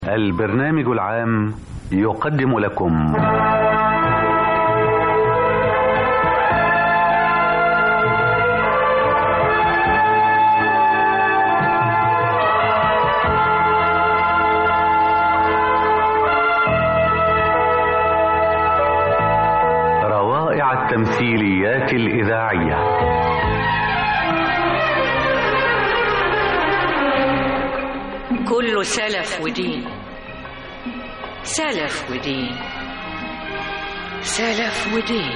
البرنامج العام يقدم لكم روائع التمثيليات الإذاعية كله سلف ودين سلف ودين سلف ودين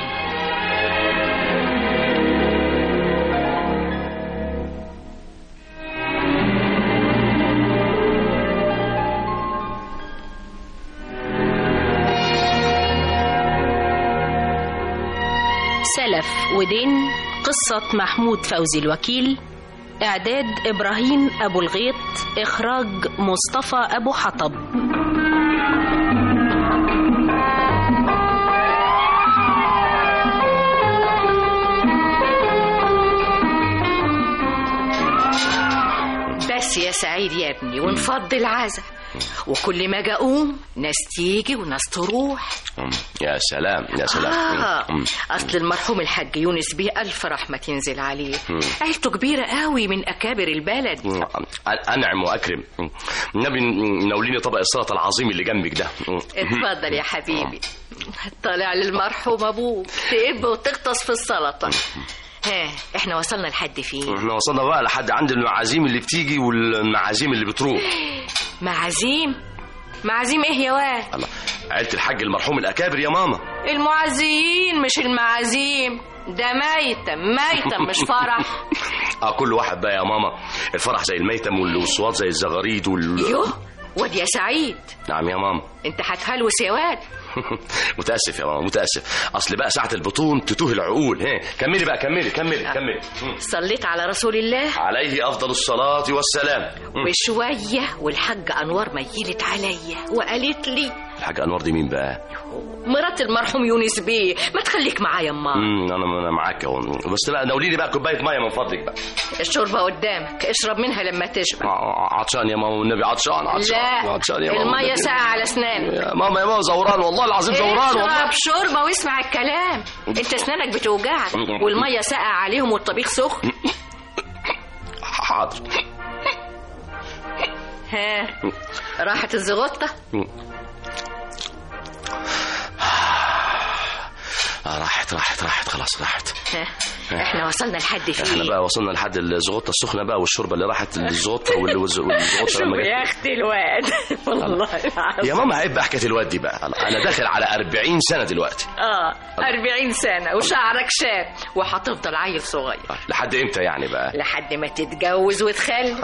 سلف ودين قصة محمود فوزي الوكيل إعداد إبراهيم أبو الغيط إخراج مصطفى أبو حطب بس يا سعيد يا ابني ونفضي العزا وكل ما اجي اقوم ناس تيجي وناس تروح مم. يا سلام يا سلام آه. مم. اصل المرحوم الحاج يونس بيه الف رحمه تنزل عليه عيلته كبيره قوي من اكابر البلد مم. انعم واكرم مم. النبي ناوليني طبق السلطه العظيم اللي جنبك ده مم. اتفضل يا حبيبي طالع للمرحوم ابوك تقب وتغطس في السلطه ها احنا وصلنا لحد فين احنا وصلنا بقى لحد عند المعازيم اللي بتيجي والمعازيم اللي بتروح معازيم معازيم ايه يا واد الله عيله الحاج المرحوم الاكابر يا ماما المعزيين مش المعازيم ده ميتم ميتم مش فرح اه كل واحد بقى يا ماما الفرح زي الميتم والصوات زي الزغاريد وال يوه واد يا سعيد نعم يا ماما انت هتهلوس يا واد متاسف يا ماما متاسف اصل بقى ساعه البطون تتوه العقول ها كملي بقى كملي كملي كملي مم. صليت على رسول الله عليه افضل الصلاه والسلام مم. وشوية والحاج أنوار ميلت عليا وقالت لي الحاج انور دي مين بقى مرات المرحوم يونس بيه ما تخليك معايا يما امم انا انا معاك اهو بس لا ناولي لي بقى كوبايه ميه من فضلك بقى الشوربة قدامك اشرب منها لما تشبع ع- عطشان يا ماما والنبي عطشان عطشان لا عطشان يا ماما المية والنبي. ساقعة على اسنانك يا ماما يا ماما زوران والله العظيم زوران اشرب والله شوربة واسمع الكلام انت اسنانك بتوجعك والمية ساقعة عليهم والطبيخ سخن حاضر ها راحت الزغطة آه، راحت راحت راحت خلاص راحت ها احنا وصلنا لحد احنا فين بقى وصلنا لحد الزغطه السخنه بقى والشوربه اللي راحت الزغطه وال- والز- والزغطه شوف لما يا جت اختي الواد والله العظيم يا ماما عيب بقى حكايه الواد دي بقى انا داخل على 40 سنه دلوقتي اه 40 سنة وشعرك شاب وهتفضل عيل صغير آه، لحد امتى يعني بقى لحد ما تتجوز وتخلف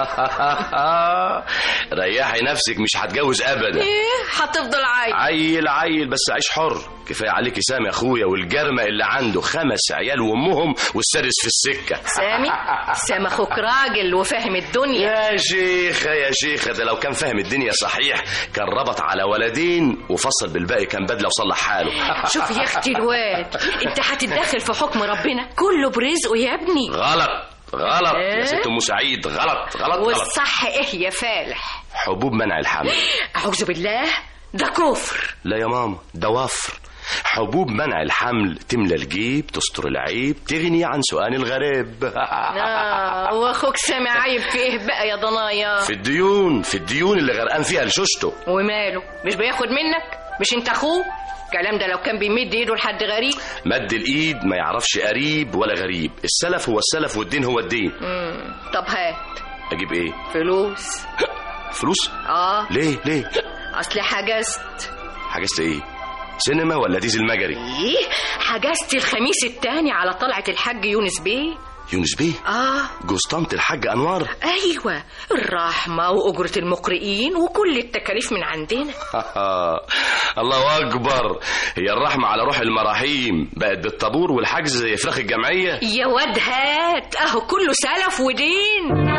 ريحي نفسك مش هتجوز ابدا ايه هتفضل عيل عيل عيل بس عيش حر كفايه عليك سامي يا اخويا والجرمه اللي عنده خمس عيال وامهم والسادس في السكه سامي سامي اخوك راجل وفاهم الدنيا يا شيخة يا شيخة ده لو كان فاهم الدنيا صحيح كان ربط على ولدين وفصل بالباقي كان بدله وصلح حاله شوف يا اختي الواد انت هتتدخل في حكم ربنا كله برزقه يا ابني غلط غلط إيه؟ يا ست ام سعيد غلط غلط غلط والصح ايه يا فالح حبوب منع الحمل اعوذ بالله ده كفر لا يا ماما ده وفر حبوب منع الحمل تملى الجيب تستر العيب تغني عن سؤال الغريب اه واخوك سامي عيب في ايه بقى يا ضنايا في الديون في الديون اللي غرقان فيها لشوشته وماله مش بياخد منك مش انت اخوه الكلام ده لو كان بيمد ايده لحد غريب مد الايد ما يعرفش قريب ولا غريب السلف هو السلف والدين هو الدين مم. طب هات اجيب ايه فلوس فلوس اه ليه ليه اصل حجزت حجزت ايه سينما ولا ديزل مجري ايه حجزت الخميس التاني على طلعة الحاج يونس بيه يونس بيه اه جوز طنط الحاج انوار ايوه الرحمة واجرة المقرئين وكل التكاليف من عندنا الله اكبر هي الرحمه على روح المراحيم بقت بالطابور والحجز زي فراخ الجمعيه يا واد هات اهو كله سلف ودين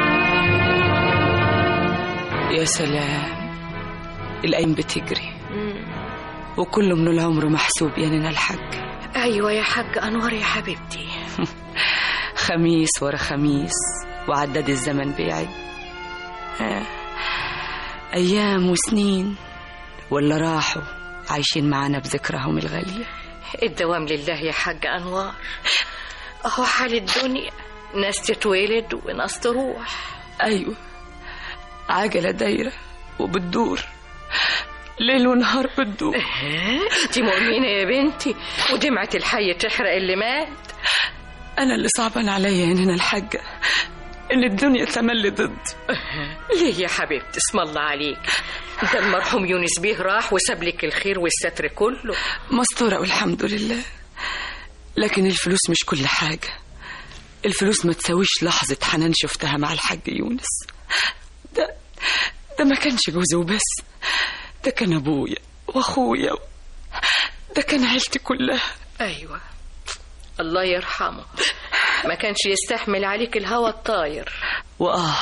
يا سلام الأيام بتجري وكل من العمر محسوب يا نينا الحاج ايوه يا حاج انور يا حبيبتي خميس ورا خميس وعداد الزمن بيعد آه. أيام وسنين ولا راحوا عايشين معانا بذكرهم الغالية الدوام لله يا حاج أنوار أهو حال الدنيا ناس تتولد وناس تروح أيوة عجلة دايرة وبتدور ليل ونهار بتدور انت مؤمنة يا بنتي ودمعة الحي تحرق اللي مات أنا اللي صعبان عليا إن أنا الحاجة إن الدنيا تملي ضد ليه يا حبيبتي اسم الله عليك ده المرحوم يونس بيه راح وساب لك الخير والستر كله مستورة والحمد لله لكن الفلوس مش كل حاجة الفلوس ما تساويش لحظة حنان شفتها مع الحاج يونس ده ده ما كانش جوزي وبس ده كان أبويا وأخويا ده كان عيلتي كلها أيوة الله يرحمه ما كانش يستحمل عليك الهوى الطاير وآه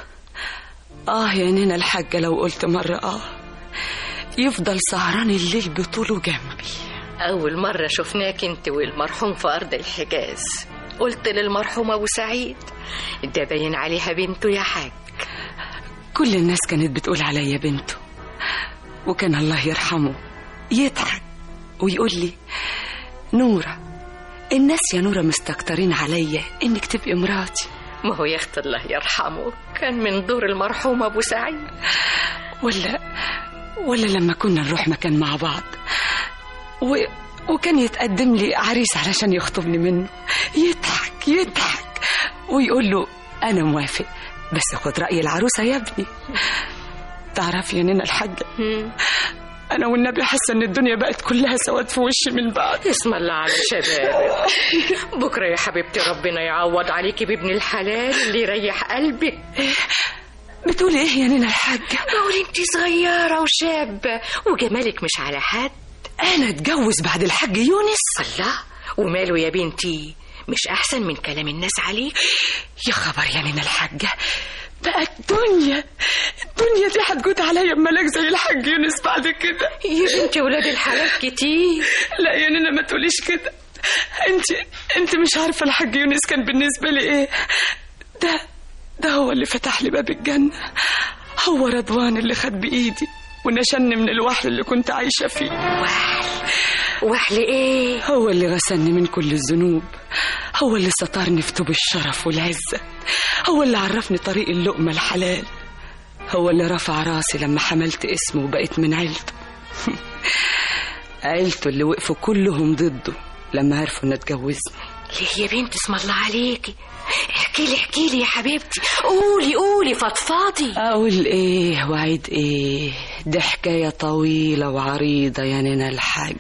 آه يا نينا الحاجة لو قلت مرة آه يفضل سهران الليل بطوله جنبي أول مرة شفناك أنت والمرحوم في أرض الحجاز قلت للمرحوم أبو سعيد ده باين عليها بنته يا حاج كل الناس كانت بتقول عليا بنته وكان الله يرحمه يضحك ويقول لي نورة الناس يا نورة مستكترين عليا انك تبقي مراتي ما هو يا أخت الله يرحمه كان من دور المرحوم أبو سعيد ولا ولا لما كنا نروح مكان مع بعض و... وكان يتقدم لي عريس علشان يخطبني منه يضحك يضحك ويقول له أنا موافق بس خد رأي العروسة يا ابني تعرف يا نينا الحاجة أنا والنبي حاسة إن الدنيا بقت كلها سواد في وشي من بعد اسم الله على شباب بكرة يا حبيبتي ربنا يعوض عليكي بابن الحلال اللي يريح قلبك بتقولي إيه يا نينا الحاجة بقول انت صغيرة وشابة وجمالك مش على حد أنا أتجوز بعد الحاج يونس الله وماله يا بنتي مش أحسن من كلام الناس عليك يا خبر يا نينا الحاجة بقى الدنيا الدنيا دي هتجود عليا بملاك زي الحاج يونس بعد كده يا بنتي ولاد الحلال كتير لا يا نينا ما تقوليش كده انت انت مش عارفه الحاج يونس كان بالنسبه لي ايه ده ده هو اللي فتح لي باب الجنه هو رضوان اللي خد بايدي ونشني من الوحل اللي كنت عايشه فيه وحل وحل ايه هو اللي غسلني من كل الذنوب هو اللي سترني في طوب الشرف والعزة هو اللي عرفني طريق اللقمة الحلال هو اللي رفع راسي لما حملت اسمه وبقيت من عيلته عيلته اللي وقفوا كلهم ضده لما عرفوا ان اتجوزني ليه يا بنت اسم الله عليكي احكي لي احكي لي يا حبيبتي قولي قولي فضفاضي اقول ايه وعيد ايه دي حكاية طويلة وعريضة يا نينا الحاجة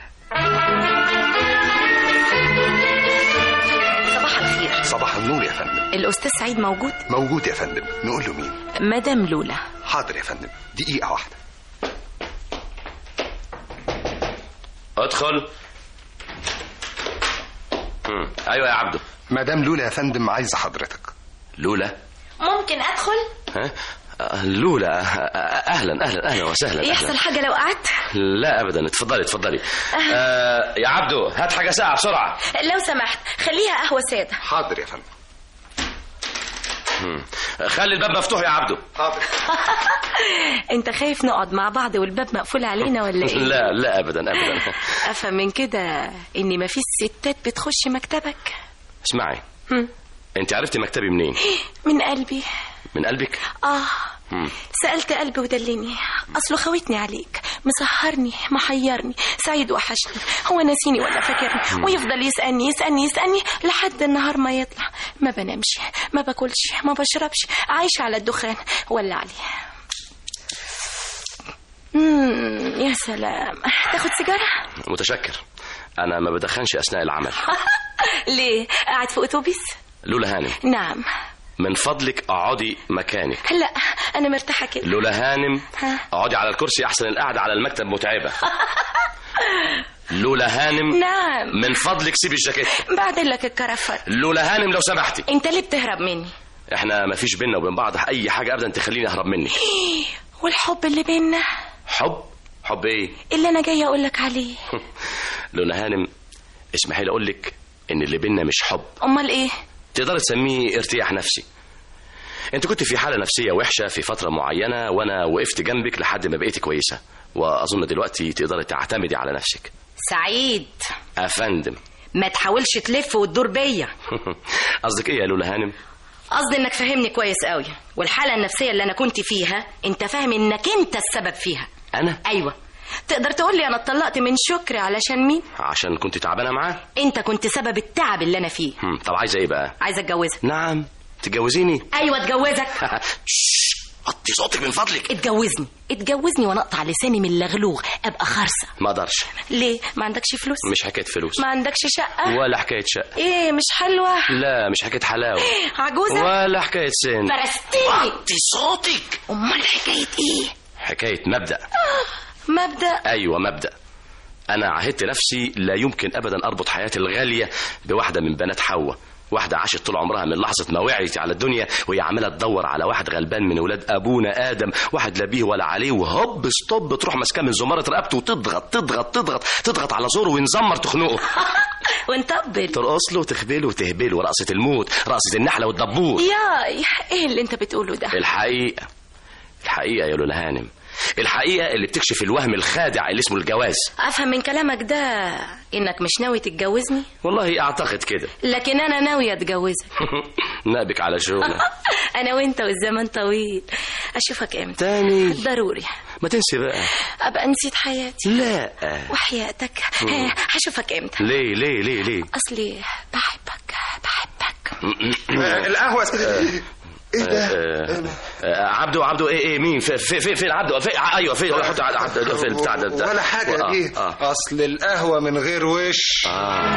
صباح الخير صباح النور يا فندم الأستاذ سعيد موجود موجود يا فندم نقول له مين مدام لولا حاضر يا فندم دقيقة واحدة ادخل مم. ايوه يا عبده مدام لولا يا فندم عايزة حضرتك لولا ممكن أدخل ها آه، لولا آه، آه، اهلا اهلا اهلا وسهلا يحصل أهلاً. حاجة لو قعدت لا ابدا اتفضلي اتفضلي آه يا عبده هات حاجه ساعه بسرعه لو سمحت خليها قهوة سادة حاضر يا فندم مم. خلي الباب مفتوح يا عبده حاضر انت خايف نقعد مع بعض والباب مقفول علينا ولا ايه لا لا ابدا ابدا افهم من كده ان مفيش ستات بتخش مكتبك اسمعي هم. انت عرفتي مكتبي منين من قلبي من قلبك اه مم. سألت قلبي ودلني أصله خوتني عليك مسهرني محيرني سعيد وحشني هو ناسيني ولا فاكرني ويفضل يسألني يسألني يسألني لحد النهار ما يطلع ما بنامش ما باكلش ما بشربش عايشة على الدخان ولا عليه مم، يا سلام تاخد سيجارة؟ متشكر انا ما بدخنش اثناء العمل ليه؟ قاعد في أتوبيس؟ لولا هانم نعم من فضلك اقعدي مكانك لا أنا مرتاحة كده لولا هانم ها؟ اقعدي على الكرسي احسن القعده على المكتب متعبه لولا هانم نعم من فضلك سيبي الجاكيت بعدين لك الكرفات لولا هانم لو سمحتي انت ليه بتهرب مني؟ احنا ما فيش بينا وبين بعض اي حاجه ابدا تخليني اهرب منك والحب اللي بينا حب حب ايه اللي انا جايه اقول لك عليه لولا هانم اسمحي لي اقول لك ان اللي بينا مش حب امال ايه تقدر تسميه ارتياح نفسي انت كنت في حاله نفسيه وحشه في فتره معينه وانا وقفت جنبك لحد ما بقيتي كويسه واظن دلوقتي تقدري تعتمدي على نفسك سعيد افندم ما تحاولش تلف وتدور بيا قصدك ايه يا لولا هانم قصدي انك فاهمني كويس قوي والحاله النفسيه اللي انا كنت فيها انت فاهم انك انت السبب فيها انا ايوه تقدر تقول لي انا اتطلقت من شكري علشان مين عشان كنت تعبانه معاه انت كنت سبب التعب اللي انا فيه هم، طب عايزه ايه بقى عايزه اتجوزك نعم تتجوزيني ايوه اتجوزك شش، وطي صوتك من فضلك اتجوزني اتجوزني وانا اقطع لساني من اللغلوغ ابقى خرصه ما اقدرش ليه ما عندكش فلوس مش حكايه فلوس ما عندكش شقه ولا حكايه شقه ايه مش حلوه لا مش حكايه حلاوه عجوزه ولا حكايه سن فرستني وطي صوتك امال حكايه ايه حكايه مبدا مبدا ايوه مبدا انا عهدت نفسي لا يمكن ابدا اربط حياتي الغاليه بواحده من بنات حواء واحدة عاشت طول عمرها من لحظة ما وعيت على الدنيا وهي عمالة تدور على واحد غلبان من ولاد أبونا آدم واحد لا بيه ولا عليه وهوب ستوب تروح ماسكاه من زمارة رقبته وتضغط تضغط تضغط تضغط على زوره وينزمر تخنقه ونطبل ترقص له وتخبله وتهبله رقصة الموت رقصة النحلة والدبور يا ايه اللي انت بتقوله ده الحقيقة الحقيقة يا لولا هانم الحقيقة اللي بتكشف الوهم الخادع اللي اسمه الجواز افهم من كلامك ده انك مش ناوي تتجوزني والله أعتقد كده لكن انا ناويه اتجوزك نابك على شغل انا وانت والزمن طويل اشوفك امتى تاني ضروري ما تنسي بقى ابقى نسيت حياتي لا وحياتك ها، هشوفك امتى ليه ليه ليه ليه اصلي بحبك بحبك القهوة ايه ده؟ آه، آه، عبده عبده ايه ايه مين في في في, في عبده في ايوه في حط عبده في البتاع ده ده. ولا حاجة آه، دي اه أصل القهوة من غير وش اه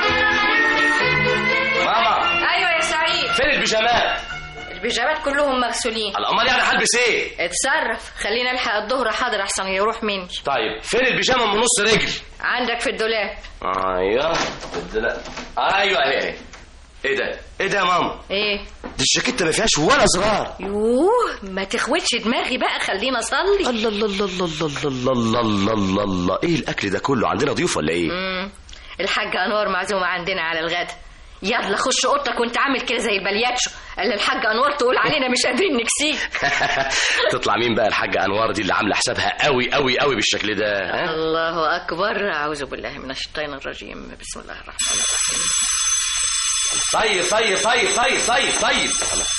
ماما ايوه يا سعيد فين البيجامات؟ البيجامات كلهم مغسولين امال يعني هلبس ايه؟ اتصرف خلينا نلحق الظهر حاضر احسن يروح مني طيب فين البيجامه من نص رجل؟ عندك في الدولاب ايوه لا ايوه اهي اهي ايه ده؟ ايه ده يا ماما؟ ايه دي الجاكيته ما فيهاش ولا زرار يوه ما تخوتش دماغي بقى خلينا اصلي الله الله الله الله الله الله الله الله الله ايه الاكل ده كله عندنا ضيوف ولا ايه؟ مم. الحاجة أنوار معزومة عندنا على الغدا يلا خش اوضتك وانت عامل كده زي البلياتشو اللي الحاجة أنوار تقول علينا مش قادرين نكسيك تطلع مين بقى الحاجه انوار دي اللي عامله حسابها قوي قوي قوي بالشكل ده ها؟ الله أكبر أعوذ بالله من الشيطان الرجيم بسم الله الرحمن الرحيم طيب طيب طيب طيب طيب طيب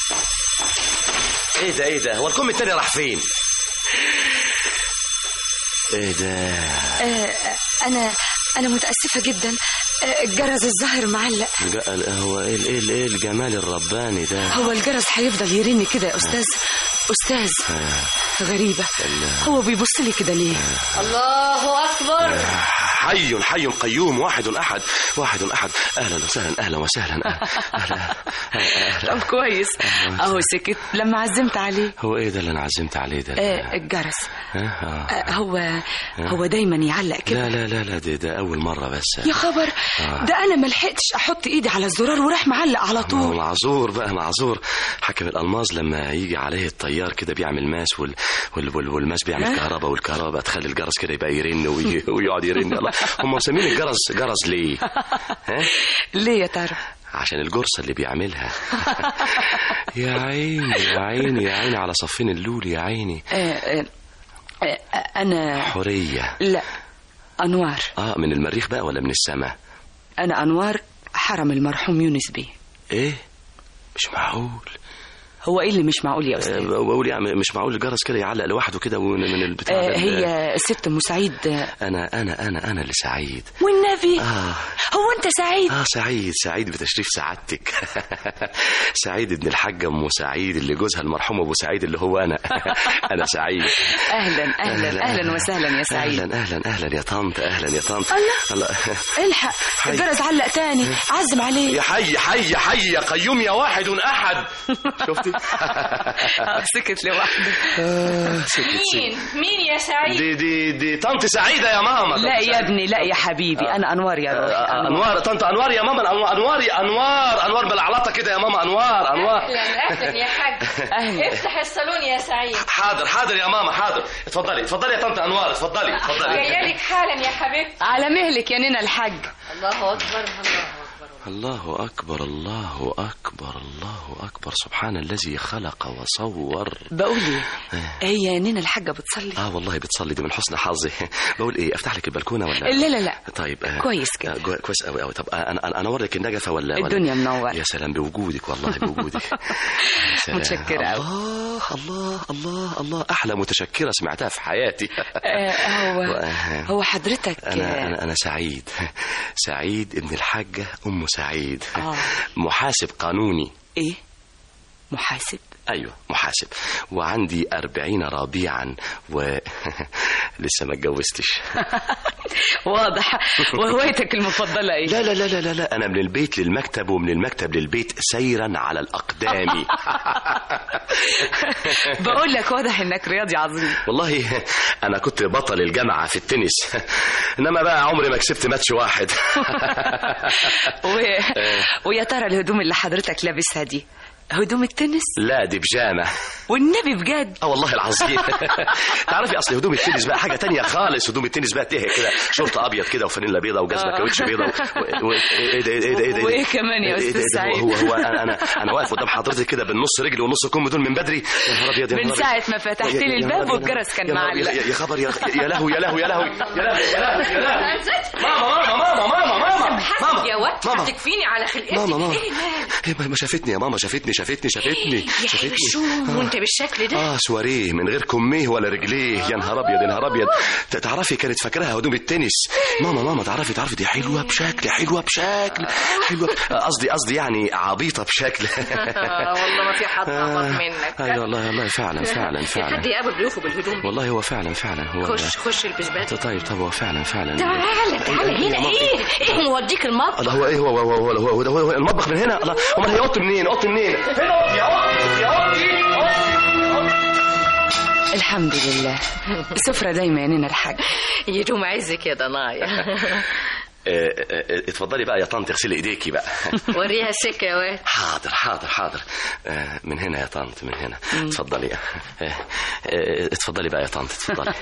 ايه ده ايه ده هو الكم التاني راح فين ايه ده آه، انا انا متاسفه جدا آه، الجرس الظاهر معلق جا- هو ايه ال- ايه ال- ايه الجمال الرباني ده هو الجرس هيفضل يرن كده يا استاذ استاذ غريبه هو بيبص لي كده ليه الله أكبر حي حي قيوم واحد احد واحد احد اهلا وسهلا اهلا وسهلا اهلا طب كويس اهو سكت لما عزمت عليه هو ايه ده اللي انا عزمت عليه ده آه، الجرس ها؟ آه. آه، هو هو دايما يعلق كده لا لا لا لا ده, ده اول مره بس يا خبر ده انا ما لحقتش احط ايدي على الزرار وراح معلق على ما هو طول معذور بقى معذور حكم الالماظ لما يجي عليه الطيار كده بيعمل ماس وال... وال... وال... والماس بيعمل ها؟ كهرباء والكهرباء بقى تخلي الجرس كده يبقى يرن وي... ويقعد يرن الله هم مسمين الجرس جرس ليه؟ ها؟ ليه يا ترى عشان الجرصة اللي بيعملها يا عيني يا عيني يا عيني على صفين اللول يا عيني آه، آه، آه، انا حورية لا انوار اه من المريخ بقى ولا من السماء انا انوار حرم المرحوم يونس بيه ايه مش معقول هو ايه اللي مش معقول يا آه، استاذ بقول يعني مش معقول الجرس كده يعلق لوحده كده من من البتاع آه، ده. هي ست ام سعيد آه، انا انا انا انا اللي سعيد والنبي اه هو انت سعيد اه سعيد سعيد بتشريف سعادتك سعيد ابن الحاج ام سعيد اللي جوزها المرحوم ابو سعيد اللي هو انا انا سعيد اهلا اهلا اهلا وسهلا يا سعيد اهلا اهلا اهلا يا طنط اهلا يا طنط الله الحق حي. الجرس علق تاني عزم عليه يا حي حي حي يا قيوم يا واحد احد شفتي آه، سكت لوحده مين مين يا سعيد دي دي دي طنط سعيده يا ماما لا يا ابني لا يا حبيبي انا انوار يا روحي آه، أنوار. انوار طنط انوار يا ماما أنوار- انوار يا انوار انوار بالعلاطه كده يا ماما انوار انوار أهلا أهلا يا حاج أهلا. افتح الصالون يا سعيد حاضر حاضر يا ماما حاضر اتفضلي اتفضلي يا طنط انوار اتفضلي اتفضلي جاية لك حالا يا حبيبتي على مهلك يا نينا الحاج الله أكبر الله أكبر الله أكبر الله أكبر الله أكبر سبحان الذي خلق وصور بقول ايه هي نينا الحاجه بتصلي اه والله بتصلي دي من حسن حظي بقول ايه افتح لك البلكونه ولا لا لا لا طيب آه كويس كده. آه جو- كويس قوي قوي طب آه انا انا انور لك النجفه ولا ولا- الدنيا منورة. يا سلام بوجودك والله بوجودك يا سلام. متشكرة أوي. الله الله الله الله احلى متشكره سمعتها في حياتي آه هو و- هو حضرتك انا آه، انا انا سعيد سعيد ابن الحاجه ام سعيد آه. محاسب قانوني ايه محاسب ايوه محاسب وعندي أربعين ربيعا و لسه ما اتجوزتش واضح وهوايتك المفضله ايه لا لا لا لا لا لا انا من البيت للمكتب ومن المكتب للبيت سيرا على الاقدام بقول لك واضح انك رياضي عظيم والله انا كنت بطل الجامعه في التنس انما بقى عمري ما كسبت ماتش واحد و... ويا ترى الهدوم اللي حضرتك لابسها دي هدوم التنس لا دي بيجامه والنبي بجد اه والله العظيم تعرفي اصل هدوم التنس بقى حاجه تانية خالص هدوم التنس بقى تهي كده شورت ابيض كده وفانيلا بيضه وجزمه آه. كاوتش بيضه و- و- ايه ده ايه ده ايه ده ايه ده وإيه كمان يا إيه ده- أستاذ إيه ده؟ سعيد؟ هو هو انا انا انا واقف قدام حضرتك كده بالنص رجلي ونص كم دول من بدري يا نهار ابيض يا من نهار ساعة أبيض. ما فتحت يا- لي يا الباب نهار أبيض. والجرس كان يا نهار أبيض. معلق. يا- يا خبر يا يا لهوي يا لهوي يا لهوي يا لهوي يا لهوي يا لهوي ماما ماما ماما ماما ماما يا واد ماما. هتكفيني على خلقتك ماما ماما ايه مالك إيه، ما شافتني يا ماما شافتني شافتني شافتني يا شافتني حبشوم وانت بالشكل ده اه سواريه من غير كميه ولا رجليه يا نهار ابيض يا نهار ابيض ت- تعرفي كانت فاكراها هدوم التنس ماما ماما تعرفي تعرفي دي حلوه بشكل حلوه بشكل حلوه آه، قصدي قصدي يعني عبيطه بشكل آه، والله ما في حد أعبط منك ايوه والله والله فعلا فعلا في حد فعلا يقابل ضيوفه بالهدوم دي والله هو فعلا فعلا هو خش خش البس بدري طيب طب هو فعلا فعلا تعالى تعالى هنا ايه ايه موديك المطبخ الله هو ايه هو هو هو هو, هو, هو المطبخ من هنا الله امال هي اوضتي منين اوضتي منين فين اوضتي يا اوضتي يا اوضتي الحمد لله سفرة دايما يا نينا الحاج يدوم عزك يا ضنايا آه، آه، اتفضلي بقى يا طنط اغسلي ايديكي بقى وريها السكه يا واد حاضر حاضر حاضر آه، من هنا يا طنط من هنا اتفضلي آه، آه، اتفضلي بقى يا طنط اتفضلي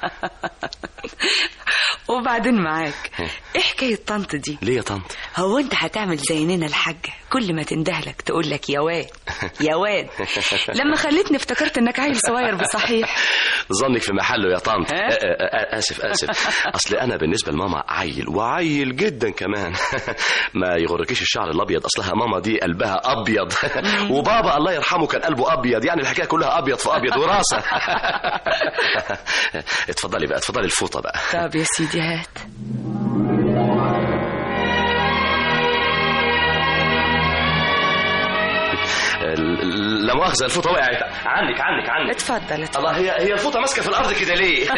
وبعدين معاك ايه حكاية طنط دي ليه يا طنط هو انت هتعمل زي نينا الحاجة كل ما تندهلك تقول لك يا واد يا واد لما خلتني افتكرت انك عيل صغير بصحيح ظنك في محله يا طنط ها؟ آه، آه، آه، اسف اسف اصل انا بالنسبه لماما عيل وعيل جدا كمان ما يغركيش الشعر الابيض اصلها ماما دي قلبها ابيض وبابا الله يرحمه كان قلبه ابيض يعني الحكايه كلها ابيض في ابيض وراسه اتفضلي بقى اتفضلي الفوطه بقى طب يا سيدي هات لا مؤاخذه الفوطه وقعت عنك عنك عنك اتفضل اتفضل الله هي هي الفوطه ماسكه في الارض كده ليه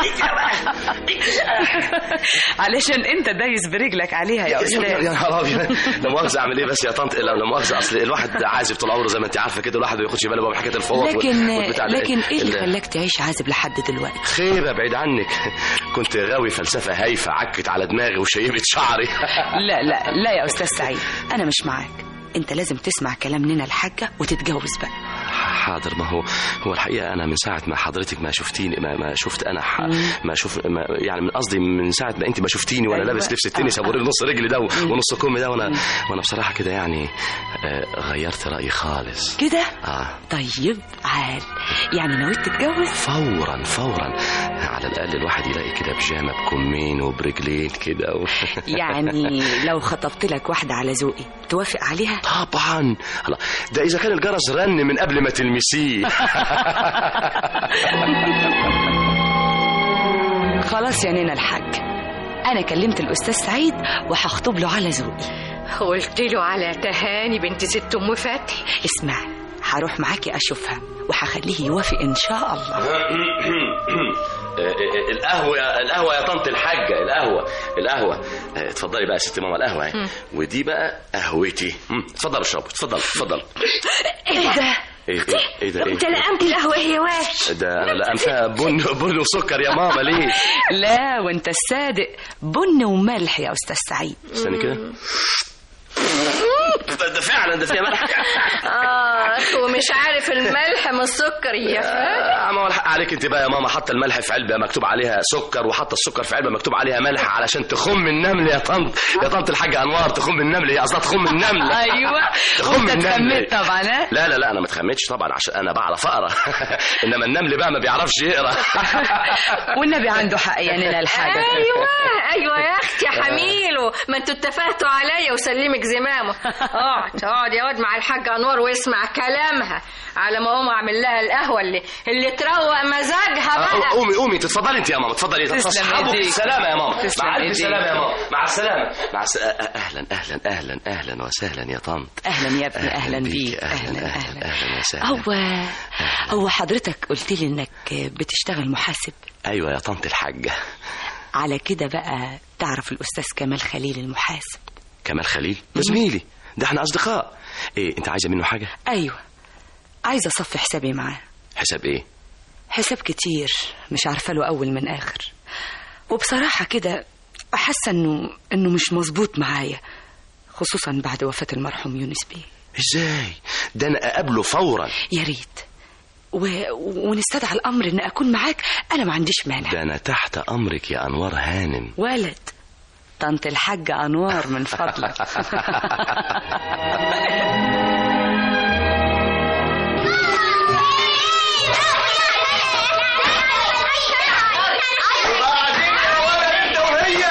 علشان انت دايس برجلك عليها يا يا استاذ نهار ابيض لا مؤاخذه اعمل ايه بس يا طنط لا لا مؤاخذه اصل الواحد عازب طول عمره زي ما انت عارفه كده الواحد ما ياخدش باله بقى من حكايه الفوط وال- لكن والبتاع ده. لكن ايه اللي ال- خلاك تعيش عازب لحد دلوقتي خيبه بعيد عنك كنت غاوي فلسفه هايفه عكت على دماغي وشيبت شعري لا لا لا يا استاذ سعيد انا مش معاك انت لازم تسمع كلام نينا الحاجة وتتجوز بقى حاضر ما هو هو الحقيقه انا من ساعه ما حضرتك ما شفتيني ما, ما شفت انا ح... ما شوف ما يعني من قصدي من ساعه ما انت ما شفتيني وانا أيوة. لابس لبس التنس ابو رجل نص رجلي ده ونص كم ده وانا وانا بصراحه كده يعني آه، غيرت رايي خالص كده اه طيب عال يعني نويت تتجوز فورا فورا على الاقل الواحد يلاقي كده بيجامه بكمين وبرجلين كده و... يعني لو خطبت لك واحدة على ذوقي توافق عليها طبعا الله ده اذا كان الجرس رن من قبل ما تلمسيه خلاص يا نينا الحاج انا كلمت الاستاذ سعيد وهخطب له على ذوقي قلت له على تهاني بنت ست ام فتحي اسمع هروح معاكي اشوفها وهخليه يوافق ان شاء الله القهوة القهوة يا طنط الحاجة القهوة القهوة آه، اتفضلي بقى يا ست ماما القهوة اهي ودي بقى قهوتي مم، اتفضل اشرب اتفضل اتفضل ايه ده ايه ايه ايه ده انت ايه لقمت القهوه ايه يا واد ده انا لقمتها بن بن وسكر يا ماما ليه لا وانت الصادق بن وملح يا استاذ سعيد استني كده ده, ده فعلا ده فيها ملح اه ومش عارف الملح من السكر يا فندم آه، ما هو الحق عليك انت بقى يا ماما حاطه الملح في علبه مكتوب عليها سكر وحاطه السكر في علبه مكتوب عليها ملح علشان تخم النمل يا طنط يا طنط الحاجه انوار تخم النمل هي قصدها تخم النمل ايوه تخم وانت النمل اتخميت طبعا ها لا لا لا انا ما اتخمتش طبعا عشان انا بعرف اقرا انما النمل بقى ما بيعرفش يقرا والنبي عنده حق يعني لنا الحاجه ايوه ايوه يا اختي يا حميلو ما انتوا اتفقتوا عليا وسلمك زمامه اقعد اقعد يا واد مع الحاجه انوار واسمع كلامها على ما اقوم اعمل لها القهوه اللي اللي تروق مزاجها آه، بقى قومي قومي تتفضلي انت يا ماما اتفضلي تسلم تصحبوا ايديك. بالسلامه يا ماما تسلم مع الف ايديك. سلامه يا ماما مع السلامه مع الس... اهلا اهلا اهلا اهلا وسهلا يا طنط اهلا يا ابني اهلا بيك اهلا اهلا اهلا وسهلا هو هو حضرتك قلت لي انك بتشتغل محاسب ايوه يا طنط الحاجه على كده بقى تعرف الاستاذ كمال خليل المحاسب كمال خليل ده زميلي ده احنا اصدقاء ايه انت عايزه منه حاجه ايوه عايزه اصفي حسابي معاه حساب ايه حساب كتير مش عارفه له اول من اخر وبصراحه كده حاسه انه انه مش مظبوط معايا خصوصا بعد وفاه المرحوم يونس بيه ازاي ده انا اقابله فورا يا ريت و... ونستدعى الامر ان اكون معاك انا ما عنديش مانع ده انا تحت امرك يا انوار هانم ولد طنط الحاجة أنوار من فضلك وبعدين يا ولد انت وهي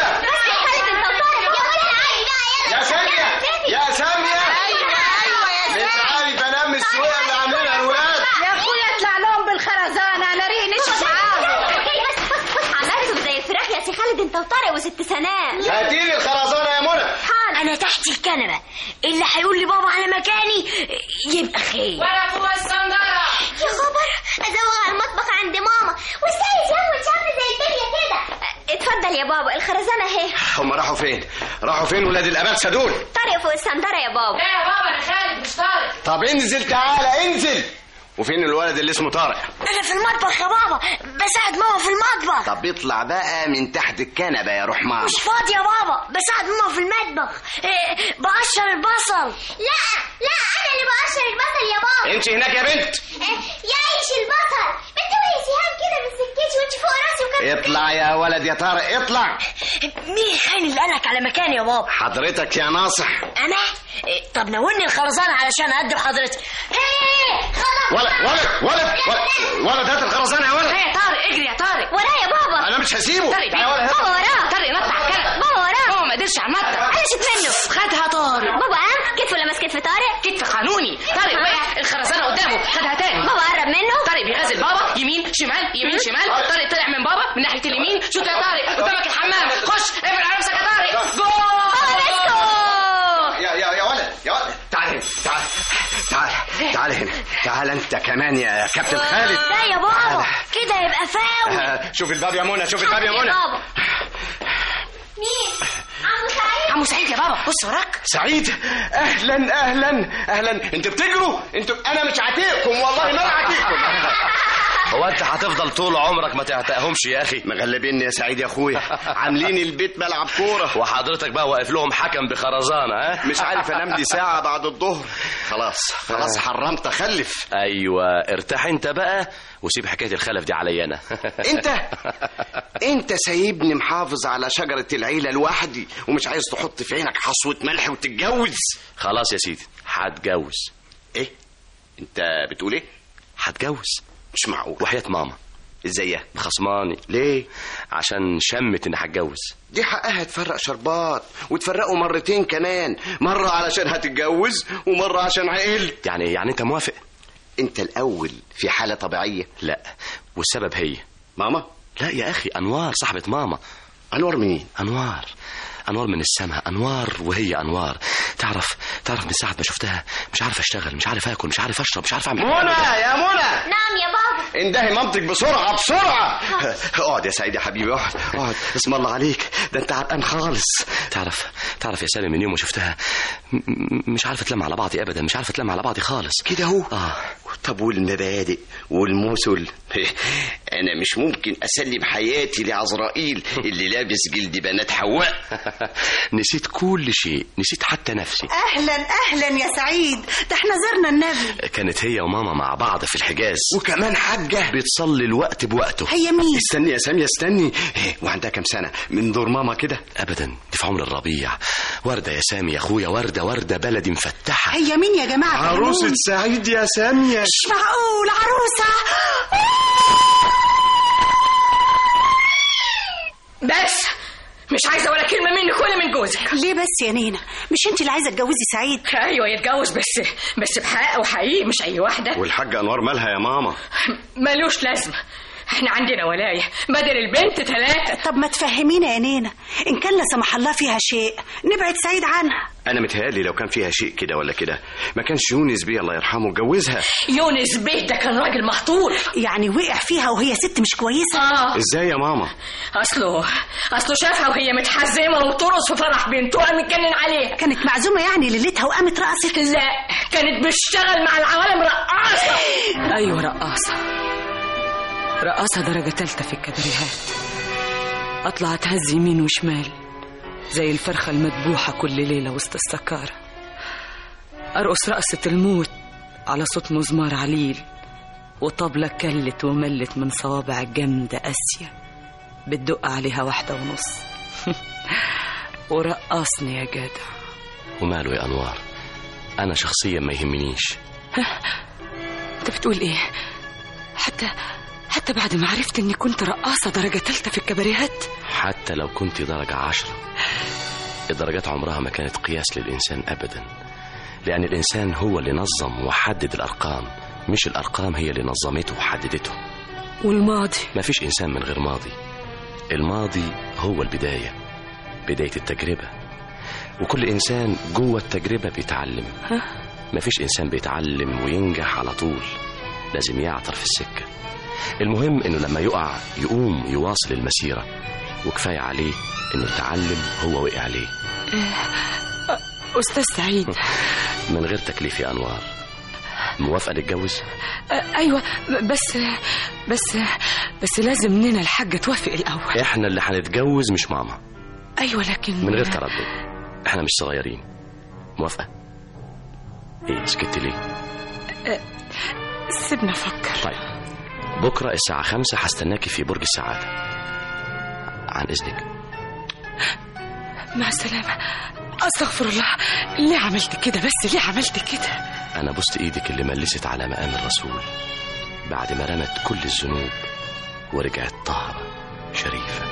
يا سامية يا سامية مش عارف انام السوية اللي عاملينها الولاد يا اخويا اطلع لهم بالخرزانه انا رينش معاهم عملتم زي الفراخ يا سي خالد انت وطارق وست سناء هاتيلي الخرزانة يا منى انا تحت الكنبه اللي هيقول لي بابا على مكاني يبقى خير ولا فوق الصندره يا خبر ازوغ على المطبخ عند ماما والسيد ياخد شعر زي الدنيا كده اتفضل يا بابا الخرزانه اهي هم راحوا فين؟ راحوا فين ولاد الأبابسة دول؟ طارق فوق الصندره يا بابا لا يا بابا انا خالد مش طارق طب انزل تعالى انزل وفين الولد اللي اسمه طارق؟ انا في المطبخ يا بابا بساعد ماما في المطبخ طب اطلع بقى من تحت الكنبة يا رحمن مش فاضي يا بابا بساعد ماما في المطبخ إيه، بقشر البصل لا لا انا اللي بقشر البصل يا بابا انت هناك يا بنت يعيش البصل بتقولي سهام كده من سكتي وانت فوق راسي وكده اطلع يا ولد يا طارق اطلع مين خان اللي قالك على مكاني يا بابا حضرتك يا ناصح انا إيه، طب ناولني الخرزانه علشان اقدم حضرتك ايه خلاص ولد ولد ولد ولد, ولد هات الخرزانة يا ولد يا طارق اجري يا طارق وراه يا بابا انا مش هسيبه طارق تعالى يا ولد بابا وراه طارق نط على الكنبه بابا وراه هو ما قدرش على النطه انا شفت منه خدها طارق بابا قام كتف ولا ماسك في طارق كتف قانوني طارق وقع الخرزانه قدامه خدها تاني بابا قرب منه طارق بيغازل بابا يمين شمال يمين شمال طارق طلع من بابا من ناحيه اليمين شوت يا طارق قدامك الحمام خش اقفل على نفسك يا طارق جول يا يا يا ولد يا ولد تعال هنا تعال تعال تعال هنا تعال انت كمان يا كابتن خالد لا يا بابا كده يبقى فاول آه، شوف الباب يا منى شوف الباب يا منى بابا مين عمو سعيد عمو سعيد يا بابا بص وراك سعيد اهلا اهلا اهلا انتوا بتجروا انتوا انا مش عاتقكم والله ما انا عاتقكم هو انت هتفضل طول عمرك ما تعتقهمش يا اخي مغلبيني يا سعيد يا اخويا عاملين البيت ملعب كوره وحضرتك بقى واقف لهم حكم بخرزانه ها مش عارف انام لي ساعه بعد الظهر خلاص خلاص حرمت اخلف ايوه ارتاح انت بقى وسيب حكايه الخلف دي عليا انا انت انت سايبني محافظ على شجره العيله لوحدي ومش عايز تحط في عينك حصوه ملح وتتجوز خلاص يا سيدي هتجوز ايه انت بتقول ايه هتجوز مش معقول وحياه ماما ازاي خصماني ليه عشان شمت اني هتجوز دي حقها تفرق شربات وتفرقوا مرتين كمان مرة علشان هتتجوز ومرة عشان عقلت يعني يعني انت موافق انت الأول في حالة طبيعية لا والسبب هي ماما لا يا اخي انوار صاحبه ماما أنور مين انوار انوار من السماء انوار وهي انوار تعرف تعرف من ساعه ما شفتها مش عارف اشتغل مش عارف اكل مش عارف اشرب مش عارف اعمل منى يا منى نعم ننام يا بابا اندهي مامتك بسرعة بسرعة اقعد يا سعيد يا حبيبي اقعد اقعد اسم الله عليك ده انت عرقان خالص تعرف تعرف يا سامي من يوم ما شفتها م- م- مش عارفه اتلم على بعضي ابدا مش عارفه اتلم على بعضي خالص كده اهو اه طب والمبادئ والمثل انا مش ممكن اسلم حياتي لعزرائيل اللي لابس جلد بنات حواء نسيت كل شيء نسيت حتى نفسي اهلا اهلا يا سعيد ده احنا زرنا النبي كانت هي وماما مع بعض في الحجاز وكمان حاجة بتصلي الوقت بوقته هي مين استني يا سامية استني إيه، وعندها كام سنة من دور ماما كده ابدا دي في عمر الربيع ورده يا سامي يا اخويا ورده ورده بلدي مفتحه هي مين يا جماعه عروسة فهموني. سعيد يا سامية مش معقول عروسه بس مش عايزه ولا كلمه منك ولا من جوزك ليه بس يا نينا مش انت اللي عايزه تجوزي سعيد ايوه يتجوز بس بس بحق وحقيقي مش اي واحده والحاجة أنوار مالها يا ماما ملوش لازمه احنا عندنا ولايه بدل البنت ثلاثه طب ما تفهمينا يا نينا ان كان لا سمح الله فيها شيء نبعد سعيد عنها أنا متهيألي لو كان فيها شيء كده ولا كده ما كانش يونس بيه الله يرحمه اتجوزها يونس بيه ده كان راجل محطوط يعني وقع فيها وهي ست مش كويسه اه إزاي يا ماما اصله اصله شافها وهي متحزمه وترقص في فرح بنته قام اتجنن عليها كانت معزومه يعني ليلتها وقامت رقصت لا كانت بتشتغل مع العوالم رقاصه أيوة رقاصة رقاصة درجة تالتة في الكباريهات أطلع أتهز يمين وشمال زي الفرخة المذبوحة كل ليلة وسط السكارة أرقص رقصة الموت على صوت مزمار عليل وطبلة كلت وملت من صوابع الجامدة آسيا بتدق عليها واحدة ونص ورقصني يا جدع وماله يا انوار انا شخصيا ما يهمنيش انت بتقول ايه حتى حتى بعد ما عرفت اني كنت رقاصة درجة تالتة في الكباريهات حتى لو كنت درجة عشرة الدرجات عمرها ما كانت قياس للإنسان أبدا لأن الإنسان هو اللي نظم وحدد الأرقام مش الأرقام هي اللي نظمته وحددته والماضي ما فيش إنسان من غير ماضي الماضي هو البداية بداية التجربة وكل إنسان جوه التجربة بيتعلم ما فيش إنسان بيتعلم وينجح على طول لازم يعطر في السكة المهم إنه لما يقع يقوم يواصل المسيرة وكفاية عليه إنه اتعلم هو وقع عليه أستاذ سعيد من غير تكليف يا أنوار موافقة نتجوز؟ آه، أيوة بس بس بس لازم نينا الحاجة توافق الأول إحنا اللي هنتجوز مش ماما أيوة لكن من غير تردد إحنا مش صغيرين موافقة؟ إيه سكت ليه؟ سيبنا أفكر طيب بكرة الساعة خمسة هستناكي في برج السعادة عن إذنك مع السلامة أستغفر الله ليه عملت كده بس ليه عملت كده أنا بوست إيدك اللي ملست على مقام الرسول بعد ما رمت كل الذنوب ورجعت طاهرة شريفة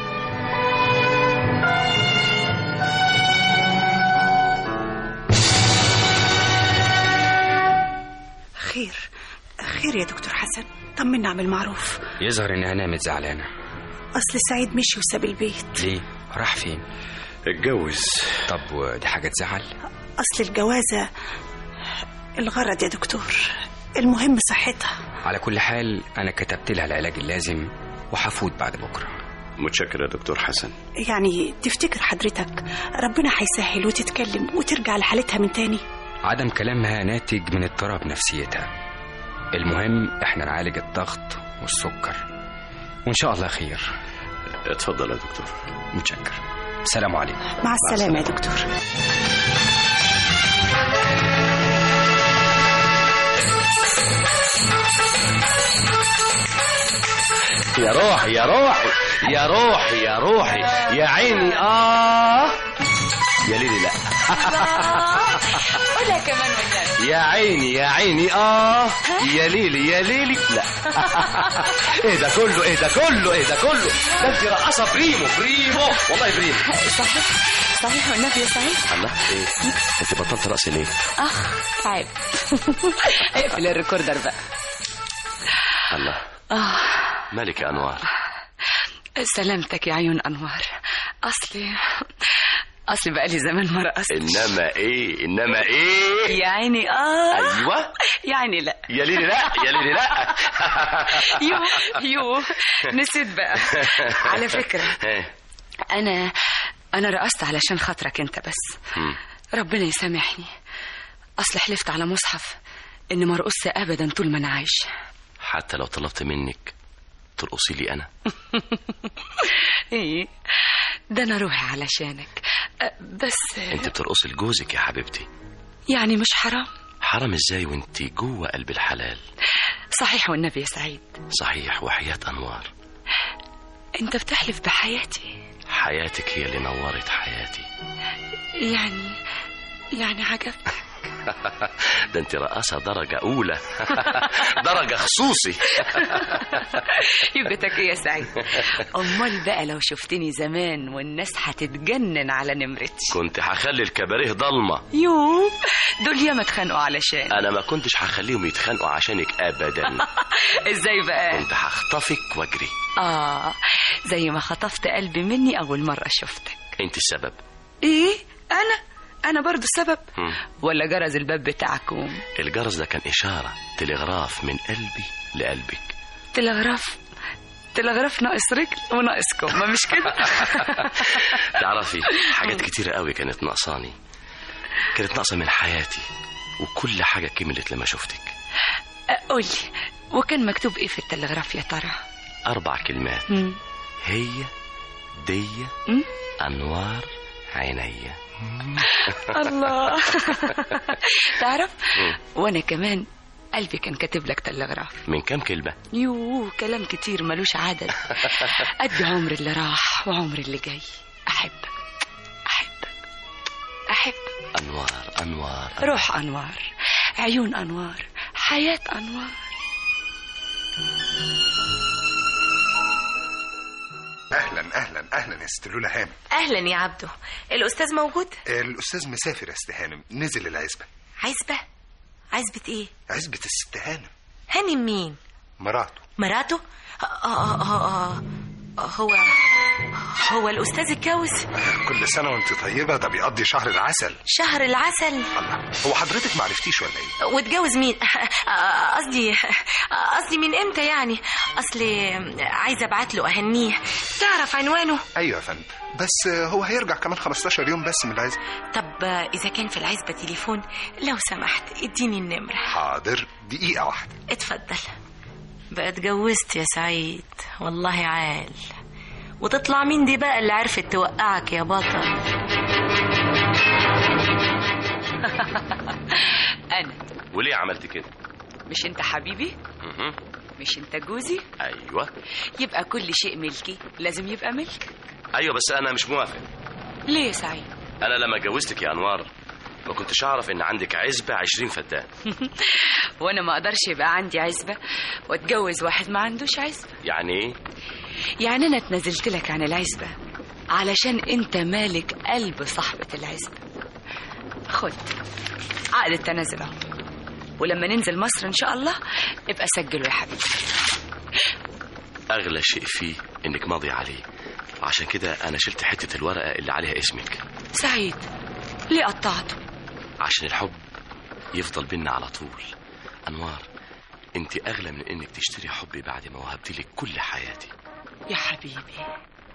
خير خير يا دكتور حسن طمنا عن المعروف يظهر انها نامت زعلانه اصل سعيد مشي وساب البيت ليه راح فين اتجوز طب ودي حاجه تزعل اصل الجوازه الغرض يا دكتور المهم صحتها على كل حال انا كتبت لها العلاج اللازم وهفوت بعد بكره متشكر يا دكتور حسن يعني تفتكر حضرتك ربنا هيسهل وتتكلم وترجع لحالتها من تاني عدم كلامها ناتج من اضطراب نفسيتها المهم احنا نعالج الضغط والسكر وان شاء الله خير اتفضل يا دكتور متشكر سلام عليكم مع السلامه يا دكتور يا روحي يا روحي يا روحي يا روحي يا عيني آه يا ليلي لا ولا كمان والنبي يا عيني يا عيني آه يا ليلي يا ليلي لا ايه ده كله ايه ده كله ايه ده كله ده انت رقصه بريمو بريمو والله بريمو صحيح صحيح والنبي يا سعيد الله ايه انت بطلت رقص ليه اخ عيب اقفل الريكوردر بقى الله آه مالك يا انوار سلامتك يا عيون أنوار أصلي اصل بقى لي زمان ما رقصت انما ايه انما ايه يعني اه ايوه يعني لا يا ليلي لا يا ليلي لا يو يو نسيت بقى على فكرة إيه. أنا أنا رقصت علشان خاطرك أنت بس مم. ربنا يسامحني أصل حلفت على مصحف إن ما أرقصش أبدا طول ما أنا عايش حتى لو طلبت منك ترقصي لي انا إيه ده أنا روحي علشانك أه، بس انت بترقصي لجوزك يا حبيبتي يعني مش حرام حرام ازاي وانت جوه قلب الحلال صحيح والنبي يا سعيد صحيح وحياة انوار أنت بتحلف بحياتي حياتك هي اللي نورت حياتي يعني يعني عجبك ده انت رقاصة درجة أولى درجة خصوصي يبقى ايه يا سعيد امال بقى لو شفتني زمان والناس هتتجنن على نمرتي كنت هخلي الكباريه ضلمة يو دول ياما اتخانقوا علشان أنا ما كنتش هخليهم يتخانقوا عشانك أبدا ازاي بقى كنت هخطفك وأجري اه زي ما خطفت قلبي مني اول مره شفتك انت السبب ايه انا انا برضو السبب مم. ولا جرز الباب بتاعكم الجرس ده كان إشارة تلغراف من قلبي لقلبك تلغراف تلغراف ناقص رجل وناقصكم ما مش كده تعرفي حاجات كتيرة قوي كانت ناقصاني كانت ناقصة من حياتي وكل حاجة كملت لما شفتك قولي وكان مكتوب ايه في التلغراف يا ترى أربع كلمات مم. هي دي مم. أنوار عينيا الله تعرف مم. وانا كمان قلبي كان كاتب لك تلغراف من كام كلمة يوه كلام كتير ملوش عدد قد عمر اللي راح وعمر اللي جاي احبك احبك احب أنوار أنوار روح انوار عيون انوار حياه انوار اهلا اهلا اهلا يا ست لولا هانم اهلا يا عبدو الاستاذ موجود الاستاذ مسافر يا ست هانم نزل العزبه عزبه عزبه ايه عزبه الست هانم هانم مين مراته مراته آه آه آه آه. هو هو الاستاذ اتجوز كل سنه وانت طيبه ده بيقضي شهر العسل شهر العسل الله هو حضرتك ما عرفتيش ولا ايه واتجوز مين آه، قصدي آه، قصدي من امتى يعني اصل عايزه ابعت له اهنيه تعرف عنوانه ايوه يا فندم بس هو هيرجع كمان 15 يوم بس من العزبه طب اذا كان في العزبه تليفون لو سمحت اديني النمره حاضر دقيقه واحده اتفضل بقى اتجوزت يا سعيد والله عال وتطلع مين دي بقى اللي عرفت توقعك يا بطل انا وليه عملت كده مش انت حبيبي مهم. مش انت جوزي أيوة يبقى كل شيء ملكي لازم يبقى ملك أيوة بس أنا مش موافق ليه يا سعيد أنا لما جوزتك يا أنوار ما كنتش أعرف إن عندك عزبة عشرين فدان وانا ما اقدرش يبقى عندي عزبه واتجوز واحد ما عندوش عزبه يعني إيه يعني انا اتنازلت لك عن العزبه علشان انت مالك قلب صاحبه العزبه خد عقد التنازل اهو ولما ننزل مصر ان شاء الله ابقى سجله يا حبيبي أغلى شيء فيه إنك ماضي عليه عشان كده أنا شلت حتة الورقة اللي عليها اسمك سعيد ليه قطعته عشان الحب يفضل بينا على طول أنوار أنت أغلى من إنك تشتري حبي بعد ما وهبت لك كل حياتي يا حبيبي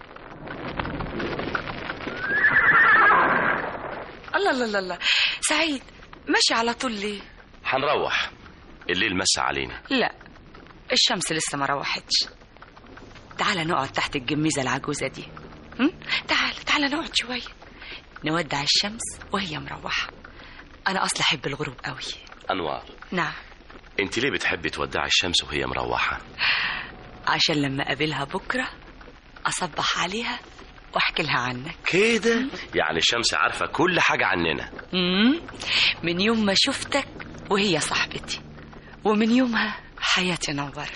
الله الله الله الله سعيد ماشي على طول ليه هنروح الليل مس علينا لا الشمس لسه ما روحتش تعال نقعد تحت الجميزة العجوزة دي هم؟ تعال تعال نقعد شوية نودع الشمس وهي مروحة أنا أصلا أحب الغروب قوي أنوار نعم أنت ليه بتحبي تودعي الشمس وهي مروحة عشان لما أقابلها بكرة أصبح عليها وأحكي لها عنك كده يعني الشمس عارفة كل حاجة عننا مم. من يوم ما شفتك وهي صاحبتي ومن يومها حياتي نورت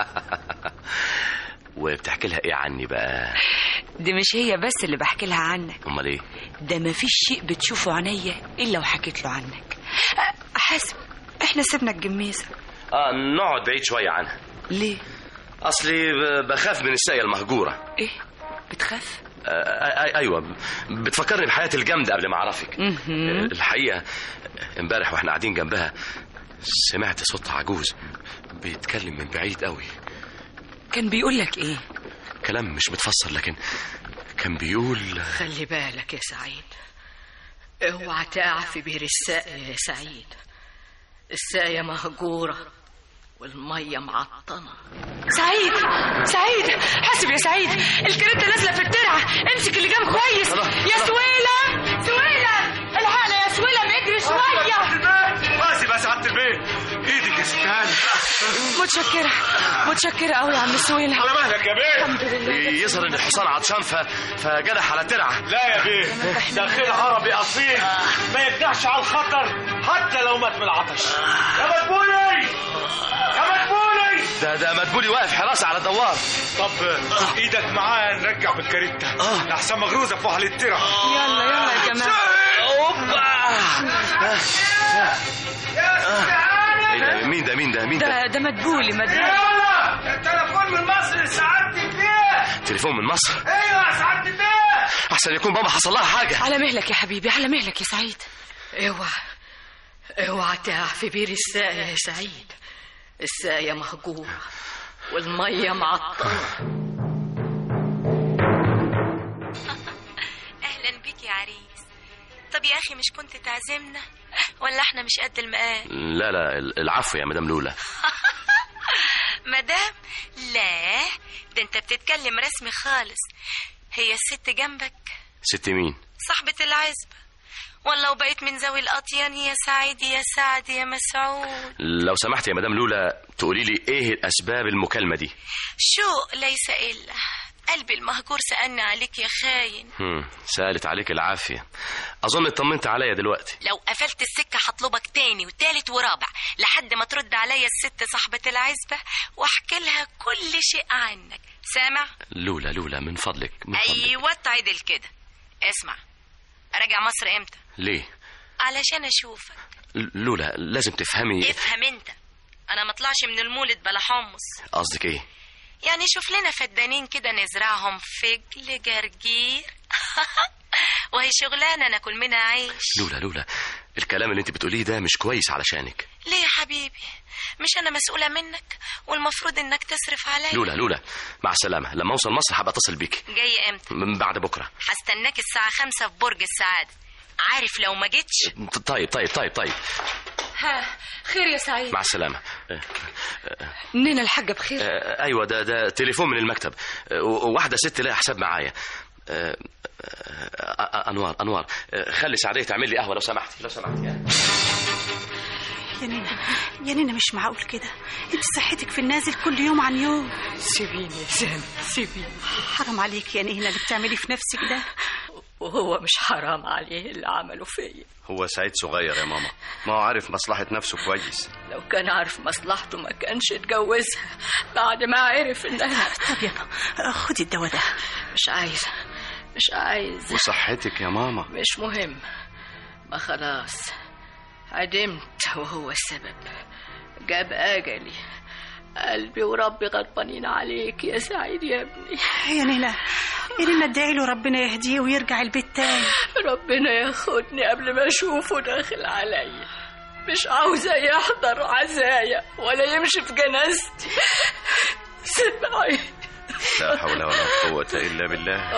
وبتحكي لها إيه عني بقى دي مش هي بس اللي بحكي لها عنك أمال إيه ده مفيش شيء بتشوفه عينيا إلا وحكيت له عنك أ- حاسب احنا سيبنا الجميزة آه نقعد بعيد شوية عنها ليه أصلي ب- بخاف من الساقية المهجورة ايه بتخاف آه، آه، ايوه بتفكرني بحياتي الجامده قبل ما اعرفك مهم. الحقيقه امبارح واحنا قاعدين جنبها سمعت صوت عجوز بيتكلم من بعيد قوي كان بيقول لك ايه كلام مش متفسر لكن كان بيقول خلي بالك يا سعيد اوعى تقع في بير الساقية يا سعيد الساقية مهجورة والمية معطنة سعيد سعيد حاسب يا سعيد الكريتة نازلة في الترعة امسك اللي جنب كويس يا سويلة سويلة الحقنا يا سويلة بيجري شوية راسي بقى سعادة البيت ايدك يا ستان متشكرة متشكرة قوي يا عم سويلة على مهلك يا بيه الحمد لله يظهر ان الحصان عطشان ف... فجرح على ترعه لا يا بيه ده خيل عربي اصيل ما يقدرش على الخطر حتى لو مات من العطش يا مدبولي يا مدبولي ده ده مدبولي واقف حراسه على الدوار طب ايدك معايا نرجع بالكاريتا لحسن مغروزه في وحل الترع يلا يلا يا جماعة ايه ده مين ده مين ده مين ده ده ده مدبولي مدبولي يلا التليفون من مصر سعادة البيه تليفون من مصر ايوه يا سعادة البيه احسن يكون بابا حصل لها حاجه على مهلك يا حبيبي على مهلك يا سعيد اوعى اوعى تقع في بير الساقية يا سعيد الساقية مهجورة والمية معطنة اهلا بيك يا عريس طب يا اخي مش كنت تعزمنا ولا احنا مش قد المقام لا لا العفو يا مدام لولا مدام لا ده انت بتتكلم رسمي خالص هي الست جنبك ست مين صاحبة العزبة ولا وبقيت من ذوي الأطيان يا سعيد يا سعد يا مسعود لو سمحت يا مدام لولا تقولي لي ايه الاسباب المكالمه دي شوق ليس إلا قلبي المهجور سألني عليك يا خاين هم. سالت عليك العافيه اظن اطمنت عليا دلوقتي لو قفلت السكة هطلبك تاني وتالت ورابع لحد ما ترد عليا الست صاحبة العزبة واحكي لها كل شيء عنك سامع؟ لولا لولا من فضلك من فضلك أيوة تعدل كده اسمع راجع مصر امتى؟ ليه علشان أشوفك لولا لازم تفهمي افهم انت أنا مطلعش من المولد بلا حمص قصدك ايه يعني شوف لنا فدانين كده نزرعهم فجل جرجير وهي شغلانة ناكل منها عيش لولا لولا الكلام اللي انت بتقوليه ده مش كويس علشانك ليه يا حبيبي مش أنا مسؤولة منك والمفروض إنك تصرف عليا لولا لولا مع السلامه لما اوصل مصر هبقى اتصل بيك جاي امتى من بعد بكره هستناك الساعة خمسة في برج السعادة عارف لو ما جيتش طيب طيب طيب طيب ها خير يا سعيد مع السلامه منين الحاجة بخير آه، ايوه ده ده تليفون من المكتب آه، و- واحده ست لها حساب معايا آه، آه، آه، انوار انوار آه، خلي سعديه تعمل لي قهوه لو سمحتي لو سمحتي يا نينا يا نينا مش معقول كده انت صحتك في النازل كل يوم عن يوم سيبيني يا سامي سيبيني حرام عليك يا نينا اللي بتعملي في نفسك ده وهو مش حرام عليه اللي عمله فيا هو سعيد صغير يا ماما ما هو عارف مصلحة نفسه كويس لو كان عارف مصلحته ما كانش اتجوزها بعد ما عرف انها طب يلا خدي الدواء ده مش عايزة مش عايزة وصحتك يا ماما مش مهم ما خلاص عدمت وهو السبب جاب أجلي قلبي وربي غضبانين عليك يا سعيد يا ابني يا نينا يا نينا ادعي له ربنا يهديه ويرجع البيت تاني ربنا ياخدني قبل ما اشوفه داخل عليا مش عاوزة يحضر عزايا ولا يمشي في جنازتي سمعي لا حول ولا قوة إلا بالله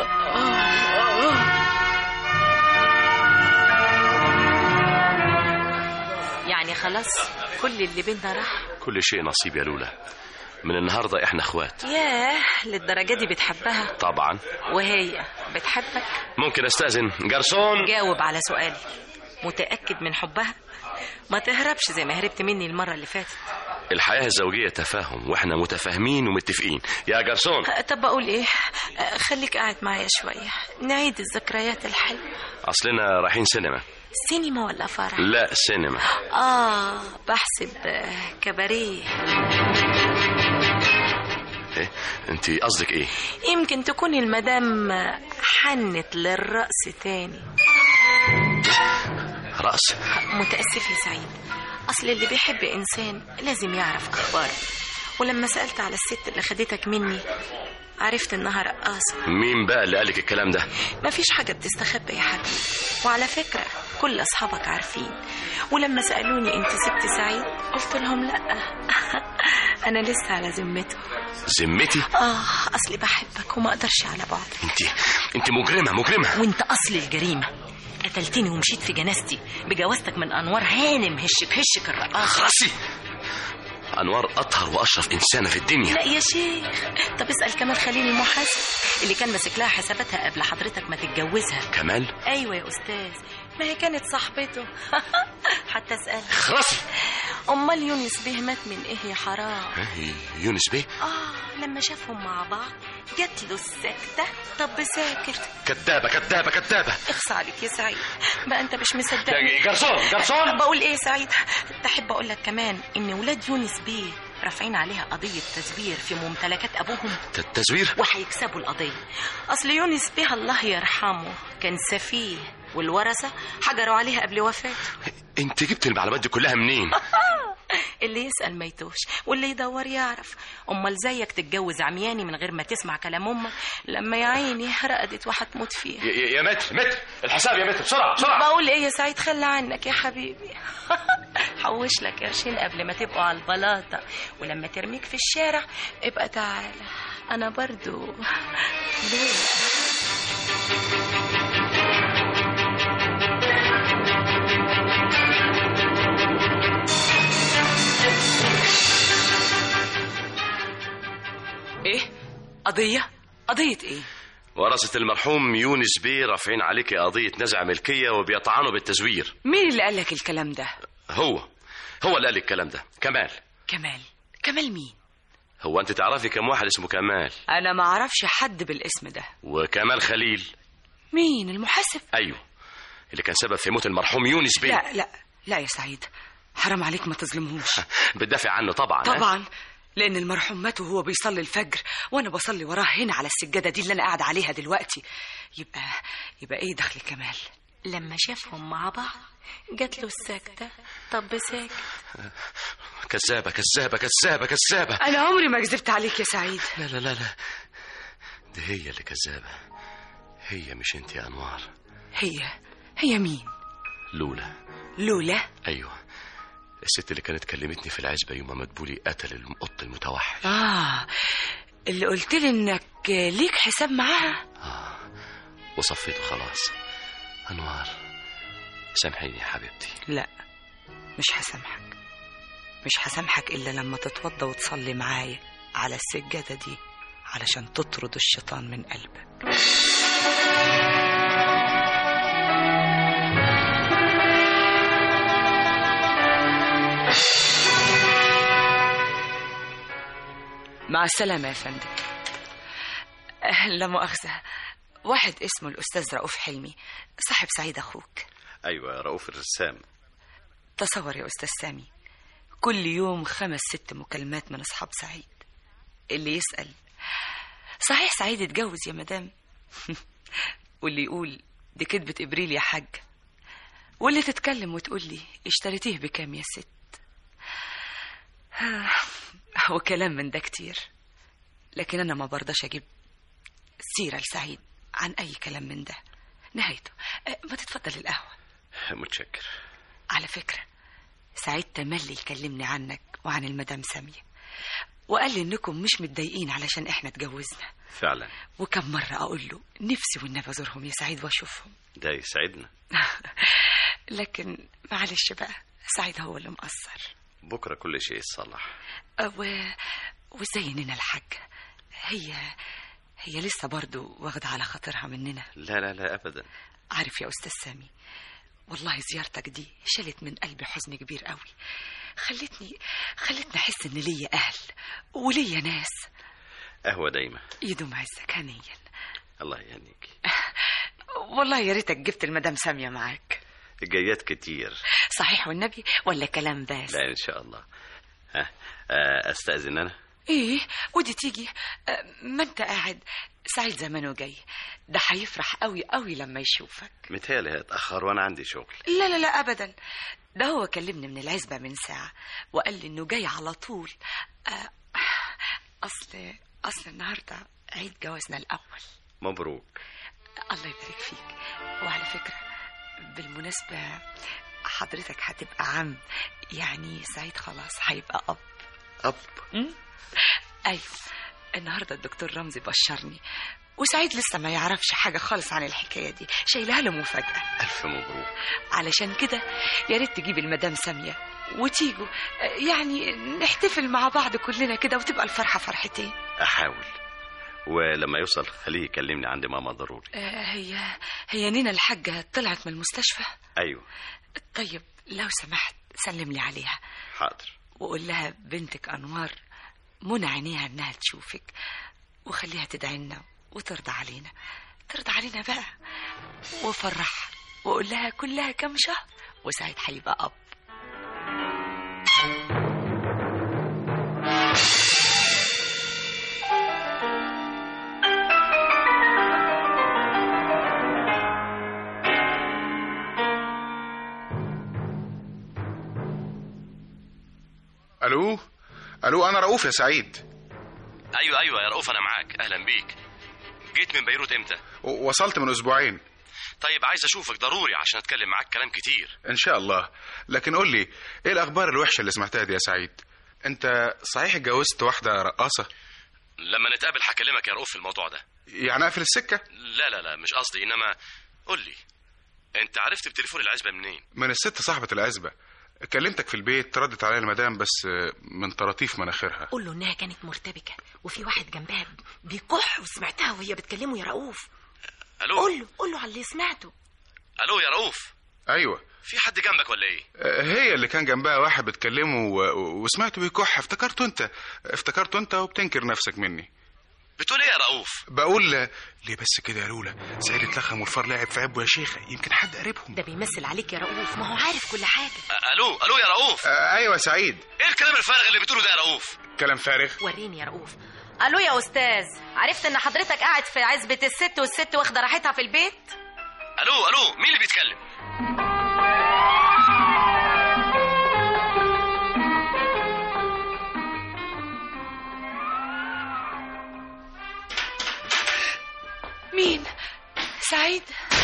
يعني خلاص كل اللي بينا راح كل شيء نصيب يا لولا من النهارده احنا اخوات ياه للدرجة دي بتحبها طبعا وهي بتحبك ممكن استاذن جرسون جاوب على سؤالي متأكد من حبها ما تهربش زي ما هربت مني المرة اللي فاتت الحياه الزوجيه تفاهم واحنا متفاهمين ومتفقين يا جرسون أه، طب بقول ايه أه، خليك قاعد معايا شوية نعيد الذكريات الحلوة اصلنا رايحين سينما سينما ولا فرح لا سينما اه بحسب آه، كباريه ايه انت قصدك ايه يمكن تكون المدام حنت للرقص تاني رأس متأسف يا سعيد أصل اللي بيحب إنسان لازم يعرف أخباره ولما سألت على الست اللي خدتك مني عرفت انها رقاصة مين بقى اللي قالك الكلام ده مفيش حاجة بتستخبى يا حبيبي وعلى فكرة كل أصحابك عارفين ولما سألوني أنت سبت سعيد قلت لهم لأ أنا لسه على ذمته ذمتي آه أصلي بحبك وما أقدرش على بعض انت انت مجرمه مجرمه وأنت أصل الجريمة قتلتني ومشيت في جنازتي بجوازتك من أنوار هانم هشك هشك الرقاصة خلاصي انوار اطهر واشرف انسانه في الدنيا لا يا شيخ طب اسأل كمال خليل المحاسب اللي كان ماسك لها حساباتها قبل حضرتك ما تتجوزها كمال ايوه يا استاذ ما هي كانت صاحبته حتى اسال خلاص امال يونس بيه مات من ايه يا حرام إيه، يونس بيه اه لما شافهم مع بعض جات له السكته طب ساكت كدابه كدابه كدابه اخصى عليك يا سعيد بقى انت مش يا مصدقني جرسون جرسون بقول ايه يا سعيد تحب اقول لك كمان ان ولاد يونس بيه رافعين عليها قضية تزوير في ممتلكات أبوهم التزوير وهيكسبوا القضية أصل يونس بيه الله يرحمه كان سفيه والورثة حجروا عليها قبل وفاته انت جبت المعلومات دي كلها منين اللي يسأل ما يتوش واللي يدور يعرف أمال زيك تتجوز عمياني من غير ما تسمع كلام أمك لما يا عيني رقدت وهتموت فيها يا- يا يا متر متر الحساب يا متر بسرعه بسرعه بقول ايه يا سعيد خلى عنك يا حبيبي حوش لك قرشين قبل ما تبقوا على البلاطة ولما ترميك في الشارع ابقى تعالى انا برضو ليه ايه قضية قضية ايه ورثة المرحوم يونس بيه رافعين عليك قضية نزع ملكية وبيطعنوا بالتزوير مين اللي قال لك الكلام ده هو هو اللي قال الكلام ده كمال كمال كمال مين هو انت تعرفي كم واحد اسمه كمال انا ما اعرفش حد بالاسم ده وكمال خليل مين المحاسب ايوه اللي كان سبب في موت المرحوم يونس بيه لا لا لا يا سعيد حرام عليك ما تظلمهوش بتدافع عنه طبعا ها؟ طبعا لان المرحوم مات وهو بيصلي الفجر وانا بصلي وراه هنا على السجاده دي اللي انا قاعد عليها دلوقتي يبقى يبقى ايه دخل كمال لما شافهم مع بعض جات له السكتة طب ساكت كذابة كذابة كذابة كذابة انا عمري ما كذبت عليك يا سعيد لا لا لا لا دي هي اللي كذابة هي مش انت يا انوار هي هي مين لولا لولا ايوه الست اللي كانت كلمتني في العزبة يوم ما مدبولي قتل القط المتوحش اه اللي قلت لي انك ليك حساب معاها وصفيته خلاص انوار سامحيني يا حبيبتي لا مش هسامحك مش هسامحك الا لما تتوضى وتصلي معايا على السجاده دي علشان تطرد الشيطان من قلبك مع السلامة يا فندم أه، لا مؤاخذة واحد اسمه الأستاذ رؤوف حلمي صاحب سعيد أخوك ايوه يا رؤوف الرسام تصور يا أستاذ سامي كل يوم خمس ست مكالمات من أصحاب سعيد اللي يسأل صحيح سعيد اتجوز يا مدام واللي يقول دي كدبة إبريل يا حاج واللي تتكلم وتقول لي اشتريتيه بكام يا ست وكلام من ده كتير لكن أنا ما برضاش أجيب سيرة لسعيد عن أي كلام من ده نهايته أه، ما تتفضل القهوة متشكر على فكرة سعيد تملي يكلمني عنك وعن المدام سامية وقال لي انكم مش متضايقين علشان احنا اتجوزنا فعلا وكم مرة اقول له نفسي والنبي ازورهم يا سعيد واشوفهم ده يسعدنا لكن معلش بقى سعيد هو اللي مقصر بكره كل شيء يتصلح أه، و... وازاي اننا الحاجة هي هي لسه برضو واخدة على خاطرها مننا لا لا لا ابدا عارف يا أستاذ سامي والله زيارتك دي شالت من قلبي حزن كبير قوي خلتني خلتني أحس إن ليا أهل وليا ناس قهوه دايما يدوم عزك هنيا الله يهنيك والله يا ريتك جبت المدام سامية معاك الجايات كتير صحيح والنبي ولا كلام بس لا ان شاء الله ها آه، استاذن انا ايه ودي تيجي أه، ما انت قاعد سعيد زمانه جاي ده هيفرح قوي قوي لما يشوفك متهيألي هيتاخر وانا عندي شغل لا لا لا ابدا ده هو كلمني من العزبة من ساعة وقال لي انه جاي على طول آه، اصل اصل النهارده عيد جوازنا الأول مبروك الله يبارك فيك وعلى فكرة بالمناسبة حضرتك هتبقى عم يعني سعيد خلاص هيبقى أب أب أم؟ أيوة النهاردة الدكتور رمزي بشرني وسعيد لسه ما يعرفش حاجة خالص عن الحكاية دي شايلها له مفاجأة ألف مبروك علشان كده يا ريت تجيب المدام سامية وتيجوا يعني نحتفل مع بعض كلنا كده وتبقى الفرحة فرحتين أحاول ولما يوصل خليه يكلمني عند ماما ضروري آه، هي هي نينا الحاجة طلعت من المستشفى أيوه طيب لو سمحت سلم لي عليها حاضر وقول لها بنتك أنوار منى عينيها إنها تشوفك وخليها تدعي لنا وترضى علينا ترضى علينا بقى وفرحها وقول لها كلها كام شهر وسعيد هيبقى أب الو الو انا رؤوف يا سعيد ايوه ايوه يا رؤوف انا معاك اهلا بيك جيت من بيروت امتى و- وصلت من اسبوعين طيب عايز اشوفك ضروري عشان اتكلم معاك كلام كتير ان شاء الله لكن قول لي ايه الاخبار الوحشه اللي سمعتها دي يا سعيد انت صحيح اتجوزت واحده رقاصه لما نتقابل هكلمك يا رؤوف في الموضوع ده يعني اقفل السكه لا لا لا مش قصدي انما قول لي انت عرفت بتليفون العزبه منين من الست صاحبه العزبه كلمتك في البيت ردت عليا المدام بس من طراطيف مناخيرها قول له انها كانت مرتبكه وفي واحد جنبها بيكح وسمعتها وهي بتكلمه يا رؤوف الو قول له قول له على اللي سمعته الو يا رؤوف ايوه في حد جنبك ولا ايه هي اللي كان جنبها واحد بتكلمه و... وسمعته بيكح افتكرته انت افتكرته انت وبتنكر نفسك مني بتقول ايه يا رؤوف بقول ليه بس كده يا لولا سعيد اتلخم والفار لعب في عبه يا شيخه يمكن حد قريبهم ده بيمثل عليك يا رؤوف ما هو عارف كل حاجه الو الو يا رؤوف آه ايوه يا سعيد ايه الكلام الفارغ اللي بتقوله ده يا رؤوف كلام فارغ وريني يا رؤوف الو يا استاذ عرفت ان حضرتك قاعد في عزبة الست والست واخدة راحتها في البيت الو الو مين اللي بيتكلم مين سعيد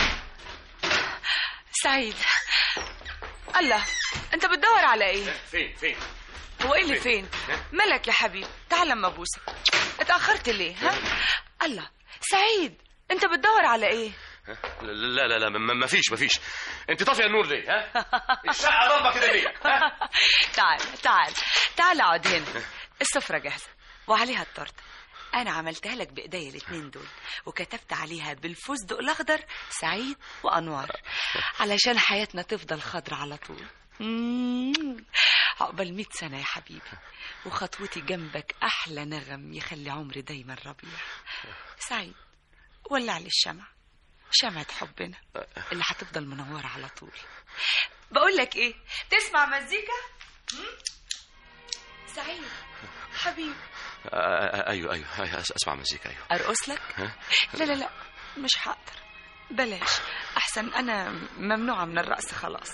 سعيد الله انت بتدور على ايه فين فين هو ايه اللي فين مالك يا حبيبي تعال لما ابوسك اتاخرت ليه ها الله سعيد انت بتدور على ايه لا لا لا ما ما فيش ما فيش انت طافيه النور ليه ها الشقه ضربه كده ليه ها؟ تعال تعال تعال اقعد هنا السفرة جاهزة وعليها التورتة أنا عملتها لك بإيديا الاتنين دول وكتبت عليها بالفستق الأخضر سعيد وأنوار علشان حياتنا تفضل خضرة على طول مم. عقبال مئة سنة يا حبيبي وخطوتي جنبك أحلى نغم يخلي عمري دايما ربيع سعيد ولع لي الشمع شمعة حبنا اللي هتفضل منورة على طول بقول لك ايه تسمع مزيكا مم؟ سعيد حبيبي آه، آه، ايوه ايوه أيوة، أس- اسمع مزيكا ايوه ارقص لك ها؟ لا لا لا مش هقدر بلاش احسن انا ممنوعه من الرقص خلاص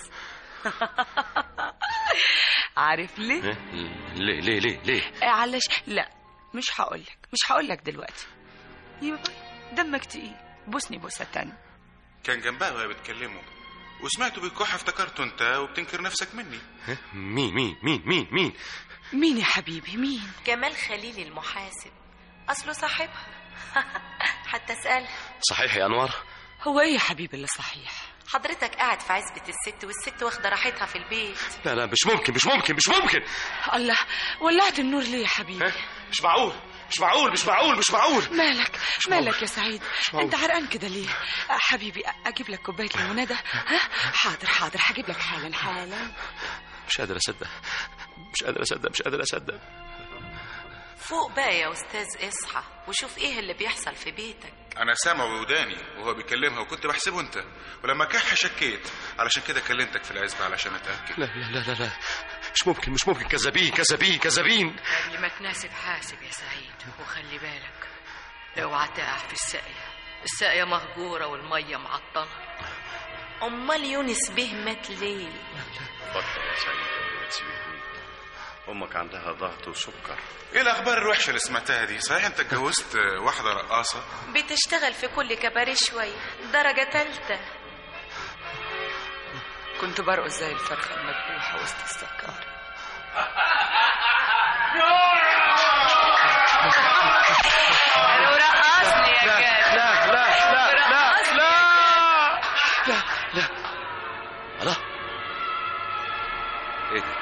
عارف ليه ها؟ ليه ليه ليه ليه علاش لا مش هقولك مش هقولك دلوقتي يبقى دمك تقيل بوسني بوسه تانية كان جنبها وهي بتكلمه وسمعته بيكح افتكرته انت وبتنكر نفسك مني ها؟ مين مين مين مين مين مين يا حبيبي مين جمال خليل المحاسب اصله صاحبها حتى اسالها صحيح يا انوار هو ايه يا حبيبي اللي صحيح حضرتك قاعد في عزبة الست والست واخدة راحتها في البيت لا لا مش ممكن مش ممكن مش ممكن الله ولعت النور ليه يا حبيبي ها؟ مش معقول مش معقول مش معقول مش معقول مالك معقول. مالك يا سعيد معقول. انت عرقان كده ليه أه، حبيبي أ- اجيب لك كوبايه ليموناده ها حاضر حاضر هجيب لك حالا حالا مش قادر اصدق مش قادر اصدق مش قادر اصدق فوق بقى يا استاذ اصحى وشوف ايه اللي بيحصل في بيتك انا سامع بوداني وهو بيكلمها وكنت بحسبه انت ولما كح شكيت علشان كده كلمتك في العزبه علشان اتاكد لا لا لا لا لا مش ممكن مش ممكن كذابين كذابين كذابين قبل ما تناسب حاسب يا سعيد وخلي بالك اوعى تقع في الساقية الساقية مهجورة والمية معطلة امال يونس به مات ليه بطل يا سعيد تسيبيني امك عندها ضغط وسكر ايه الاخبار الوحشه اللي سمعتها دي صحيح انت اتجوزت واحده رقاصه بتشتغل في كل كباريه شوية درجة تالتة كنت برقص زي الفرخة المذبوحة وسط السكر رقصني يا لا لا لا لا لا لا لا لا الله ايه ده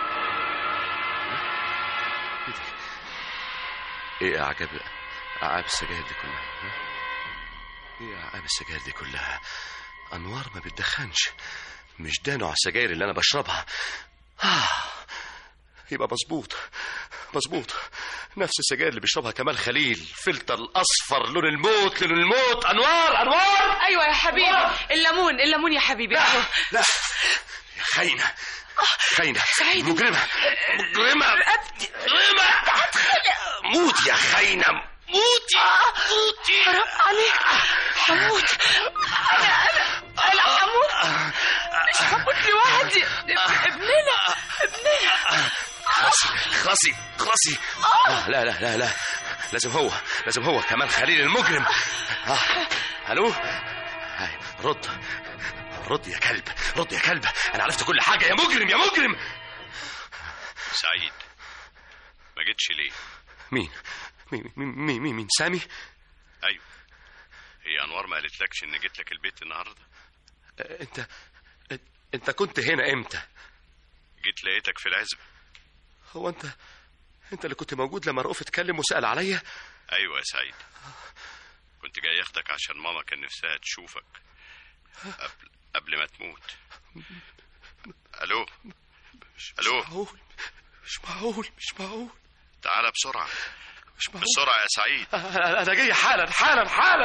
ايه ده ايه اعجاب اعجاب السجاير دي كلها ها؟ ايه اعجاب السجاير دي كلها انوار ما بتدخنش مش ده نوع السجاير اللي انا بشربها آه. يبقى مظبوط مظبوط نفس السجاير اللي بيشربها كمال خليل فلتر الاصفر لون الموت لون الموت انوار انوار ايوه يا حبيبي الليمون الليمون يا حبيبي اهو لا يا خاينه خاينه سعيد. مجرمه مجرمه مجرمه موت يا خاينه موتي موتي حرام عليك هموت انا انا انا هموت مش هموت لوحدي ابننا ابننا خلاصي خلاصي خلاصي آه لا لا لا لا لازم هو لازم هو كمان خليل المجرم آه. الو هاي رد رد يا كلب رد يا كلب انا عرفت كل حاجه يا مجرم يا مجرم سعيد ما جيتش ليه مين مين مين مين, مين, مين سامي ايوه هي انوار ما قالتلكش ان جيت لك البيت النهارده آه، انت انت كنت هنا امتى جيت لقيتك في العزبه هو انت انت اللي كنت موجود لما رؤوف اتكلم وسال عليا ايوه يا سعيد كنت جاي اخدك عشان ماما كان نفسها تشوفك قبل قبل ما تموت الو الو معقول مش معقول مش معقول تعالى بسرعه مش معقول بسرعه يا سعيد انا أنا جاي حالا حالا حالا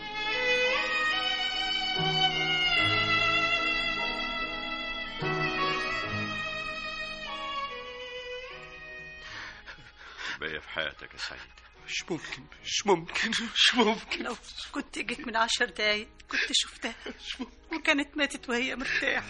بقى في حياتك يا سعيد مش ممكن مش ممكن مش ممكن لو كنت جيت من عشر دقايق كنت شفتها وكانت ماتت وهي مرتاحة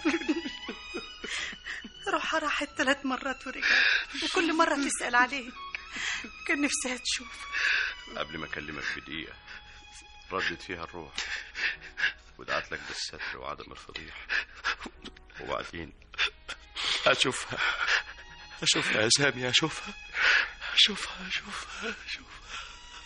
روحها راحت ثلاث مرات ورجعت وكل مرة تسأل عليك كان نفسها تشوف قبل ما اكلمك بدقيقه ردت فيها الروح ودعت لك بالستر وعدم الفضيحه وبعدين اشوفها اشوفها يا سامي اشوفها اشوفها اشوفها اشوفها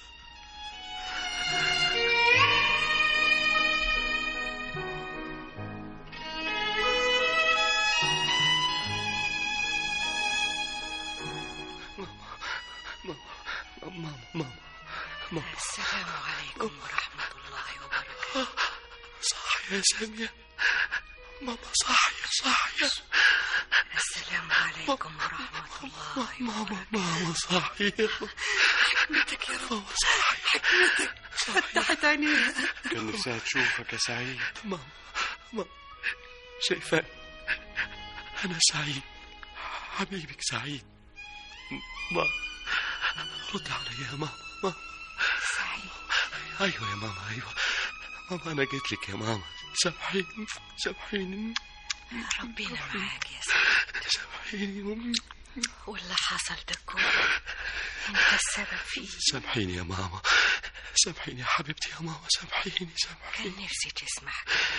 ماما ماما ماما السلام عليكم ورحمة الله وبركاته صح يا سامية ماما صحية صحية السلام عليكم ورحمة الله ماما ماما صحية حكمتك يا رب ماما صحية حكمتك فتحت عينيها كان نفسها تشوفك يا سعيد ماما ماما شايفاني أنا سعيد حبيبك سعيد ماما رد علي يا ماما ماما سعيد أيوة يا ماما أيوة ماما أنا جيت لك يا ماما سامحيني سامحيني ربنا معاك يا سعيد سامحيني واللي حصل ده كله انت السبب فيه سامحيني يا ماما سامحيني يا حبيبتي يا ماما سامحيني سامحيني كان نفسي تسمع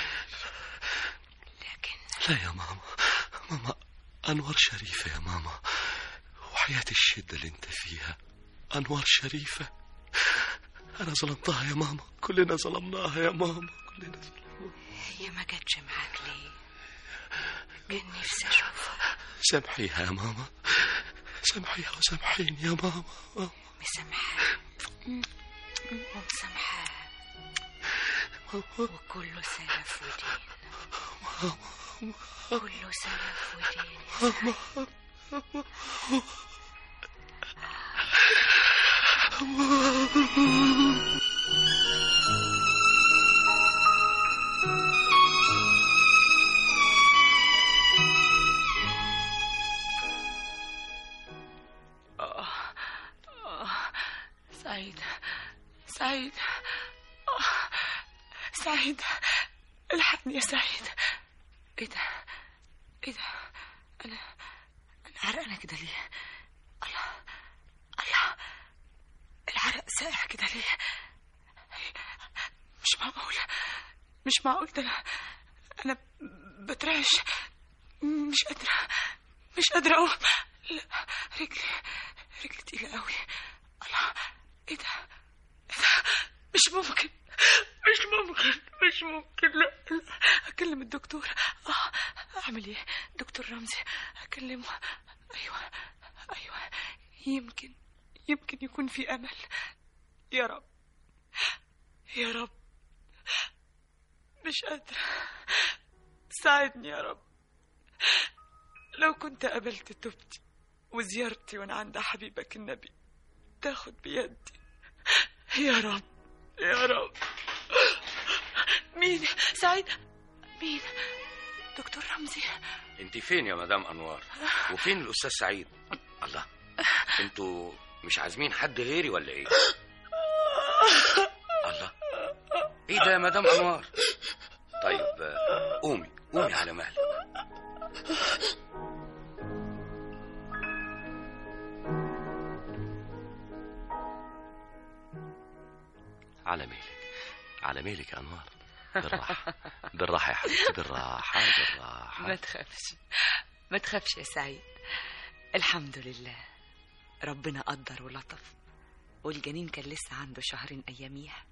لكن لا يا ماما ماما أنوار شريفة يا ماما وحياة الشدة اللي انت فيها أنوار شريفة أنا ظلمتها يا ماما كلنا ظلمناها يا ماما كلنا هي ما جاتش معاك ليه كان نفسي اشوفها سامحيها يا ماما سامحيها وسامحيني يا ماما مسامحاه ومسامحاه وكله سلف ودين كله سلف ودين سعيد سعيد آه، سعيد الحقني يا سعيد ايه ده ايه ده انا انا عرقانه كده ليه عرق ساقع كده ليه مش معقول مش معقول ده انا انا بترعش مش قادرة مش قادرة اقوم لا رجلي رجلي تقيلة قوي الله ايه ده ايه ده مش ممكن مش ممكن مش ممكن لا, لا. اكلم الدكتور اه اعمل ايه دكتور رمزي اكلمه ايوه ايوه يمكن يمكن يكون في امل يا رب يا رب مش قادرة ساعدني يا رب لو كنت قبلت توبتي وزيارتي وانا عند حبيبك النبي تاخد بيدي يا رب يا رب مين سعيد مين دكتور رمزي انت فين يا مدام انوار وفين الاستاذ سعيد الله انتوا مش عازمين حد غيري ولا ايه الله ايه ده يا مدام انوار طيب آه، قومي قومي على مهلك على مهلك على مهلك يا انوار بالراحه بالراحه يا حبيبتي بالراحه بالراحه ما تخافش ما تخافش يا سعيد الحمد لله ربنا قدر ولطف والجنين كان لسه عنده شهرين أياميها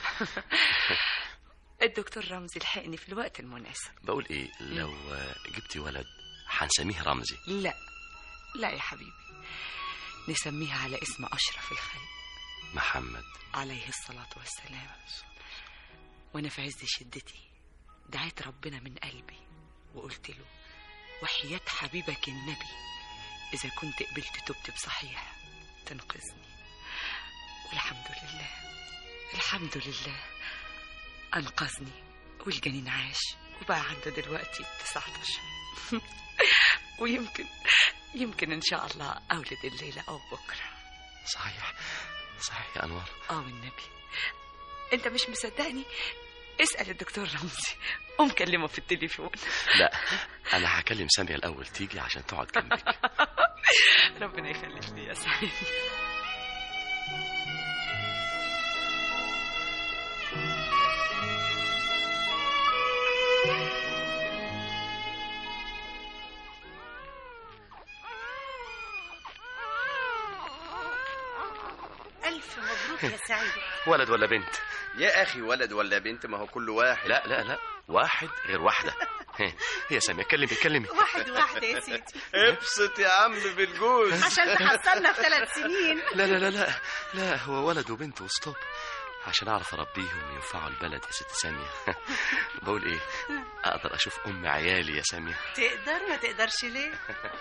الدكتور رمزي لحقني في الوقت المناسب بقول ايه لو آه، جبتي ولد هنسميه رمزي لا لا يا حبيبي نسميها على اسم أشرف الخلق محمد عليه الصلاة والسلام وأنا في عز شدتي دعيت ربنا من قلبي وقلت له وحياة حبيبك النبي إذا كنت قبلت توبتي بصحيح تنقذني والحمد لله الحمد لله أنقذني والجنين عاش وبقى عنده دلوقتي 19 ويمكن يمكن إن شاء الله أولد الليلة أو بكرة صحيح صحيح يا انوار اه والنبي انت مش مصدقني اسال الدكتور رمزي قوم كلمه في التليفون لا انا هكلم ساميه الاول تيجي عشان تقعد جنبك ربنا يخليك لي يا سعيد ألف مبروك يا سعيد ولد ولا بنت يا اخي ولد ولا بنت ما هو كل واحد لا لا لا واحد غير واحده هي ساميه كلمي كلمي واحد واحدة يا سيدي ابسط يا عم بالجوز عشان تحصلنا في ثلاث سنين لا لا لا لا لا هو ولد وبنت وستوب عشان اعرف اربيهم وينفعوا البلد يا ست ساميه بقول ايه اقدر اشوف ام عيالي يا ساميه تقدر ما تقدرش ليه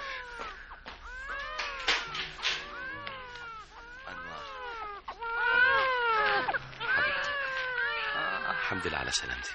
الحمد لله على سلامتك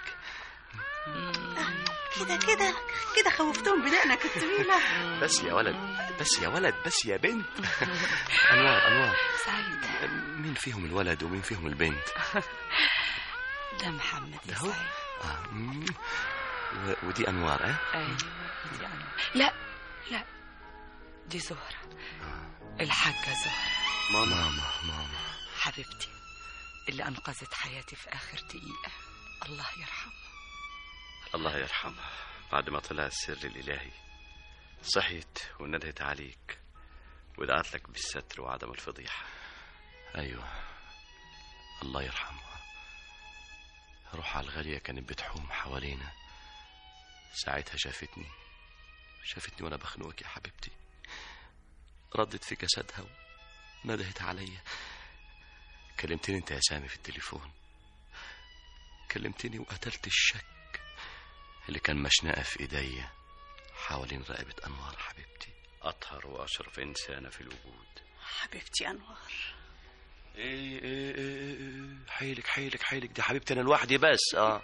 كده كده كده خوفتهم بدقنك الطويلة بس يا ولد بس يا ولد بس يا بنت انوار انوار سعيد مين فيهم الولد ومين فيهم البنت ده محمد يا ده هو؟ سعيد آه. مم. و- ودي انوار اه ايوه دي أنا. لا لا دي زهرة الحاجة زهرة ماما ماما ماما حبيبتي اللي أنقذت حياتي في آخر دقيقة الله يرحمه الله يرحمه بعد ما طلع السر الإلهي صحيت وندهت عليك ودعت لك بالستر وعدم الفضيحة أيوة الله يرحمها روحها الغالية كانت بتحوم حوالينا ساعتها شافتني شافتني وأنا بخنقك يا حبيبتي ردت في جسدها وندهت عليا كلمتني انت يا سامي في التليفون كلمتني وقتلت الشك اللي كان مشنقة في ايديا حوالين رقبة أنوار حبيبتي أطهر وأشرف إنسانة في الوجود حبيبتي أنوار إيه إيه إيه إيه حيلك حيلك حيلك دي حبيبتي أنا لوحدي بس آه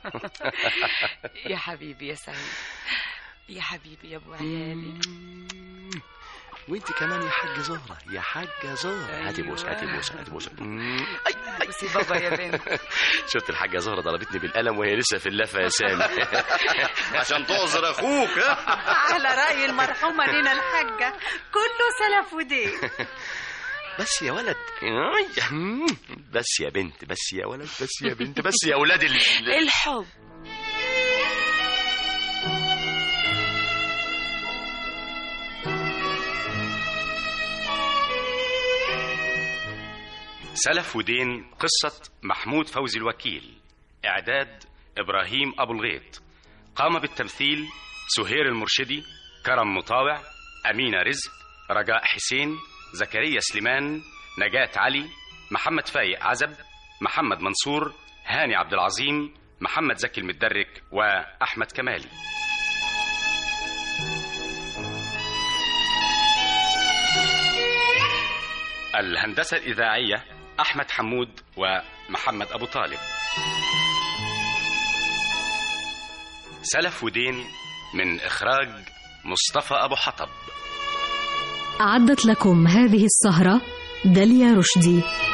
يا حبيبي يا سعيد يا حبيبي يا أبو عيالي وانت كمان يا حاجة زهرة يا حاجة زهرة هاتي بوسة هاتي بوسة هاتي بوسة أي بوسي بابا يا بنت شفت الحاجة زهرة ضربتني بالقلم وهي لسه في اللفة يا سامي عشان تعذر اخوك ها على رأي المرحومة لينا الحاجة كله سلف ودين بس يا ولد بس يا بنت بس يا ولد بس يا بنت بس يا ولاد ال... الحب سلف ودين قصة محمود فوزي الوكيل إعداد إبراهيم أبو الغيط قام بالتمثيل سهير المرشدي كرم مطاوع أمينة رزق رجاء حسين زكريا سليمان نجاة علي محمد فايق عزب محمد منصور هاني عبد العظيم محمد زكي المدرك وأحمد كمالي الهندسة الإذاعية أحمد حمود ومحمد أبو طالب سلف ودين من إخراج مصطفى أبو حطب أعدت لكم هذه السهرة داليا رشدي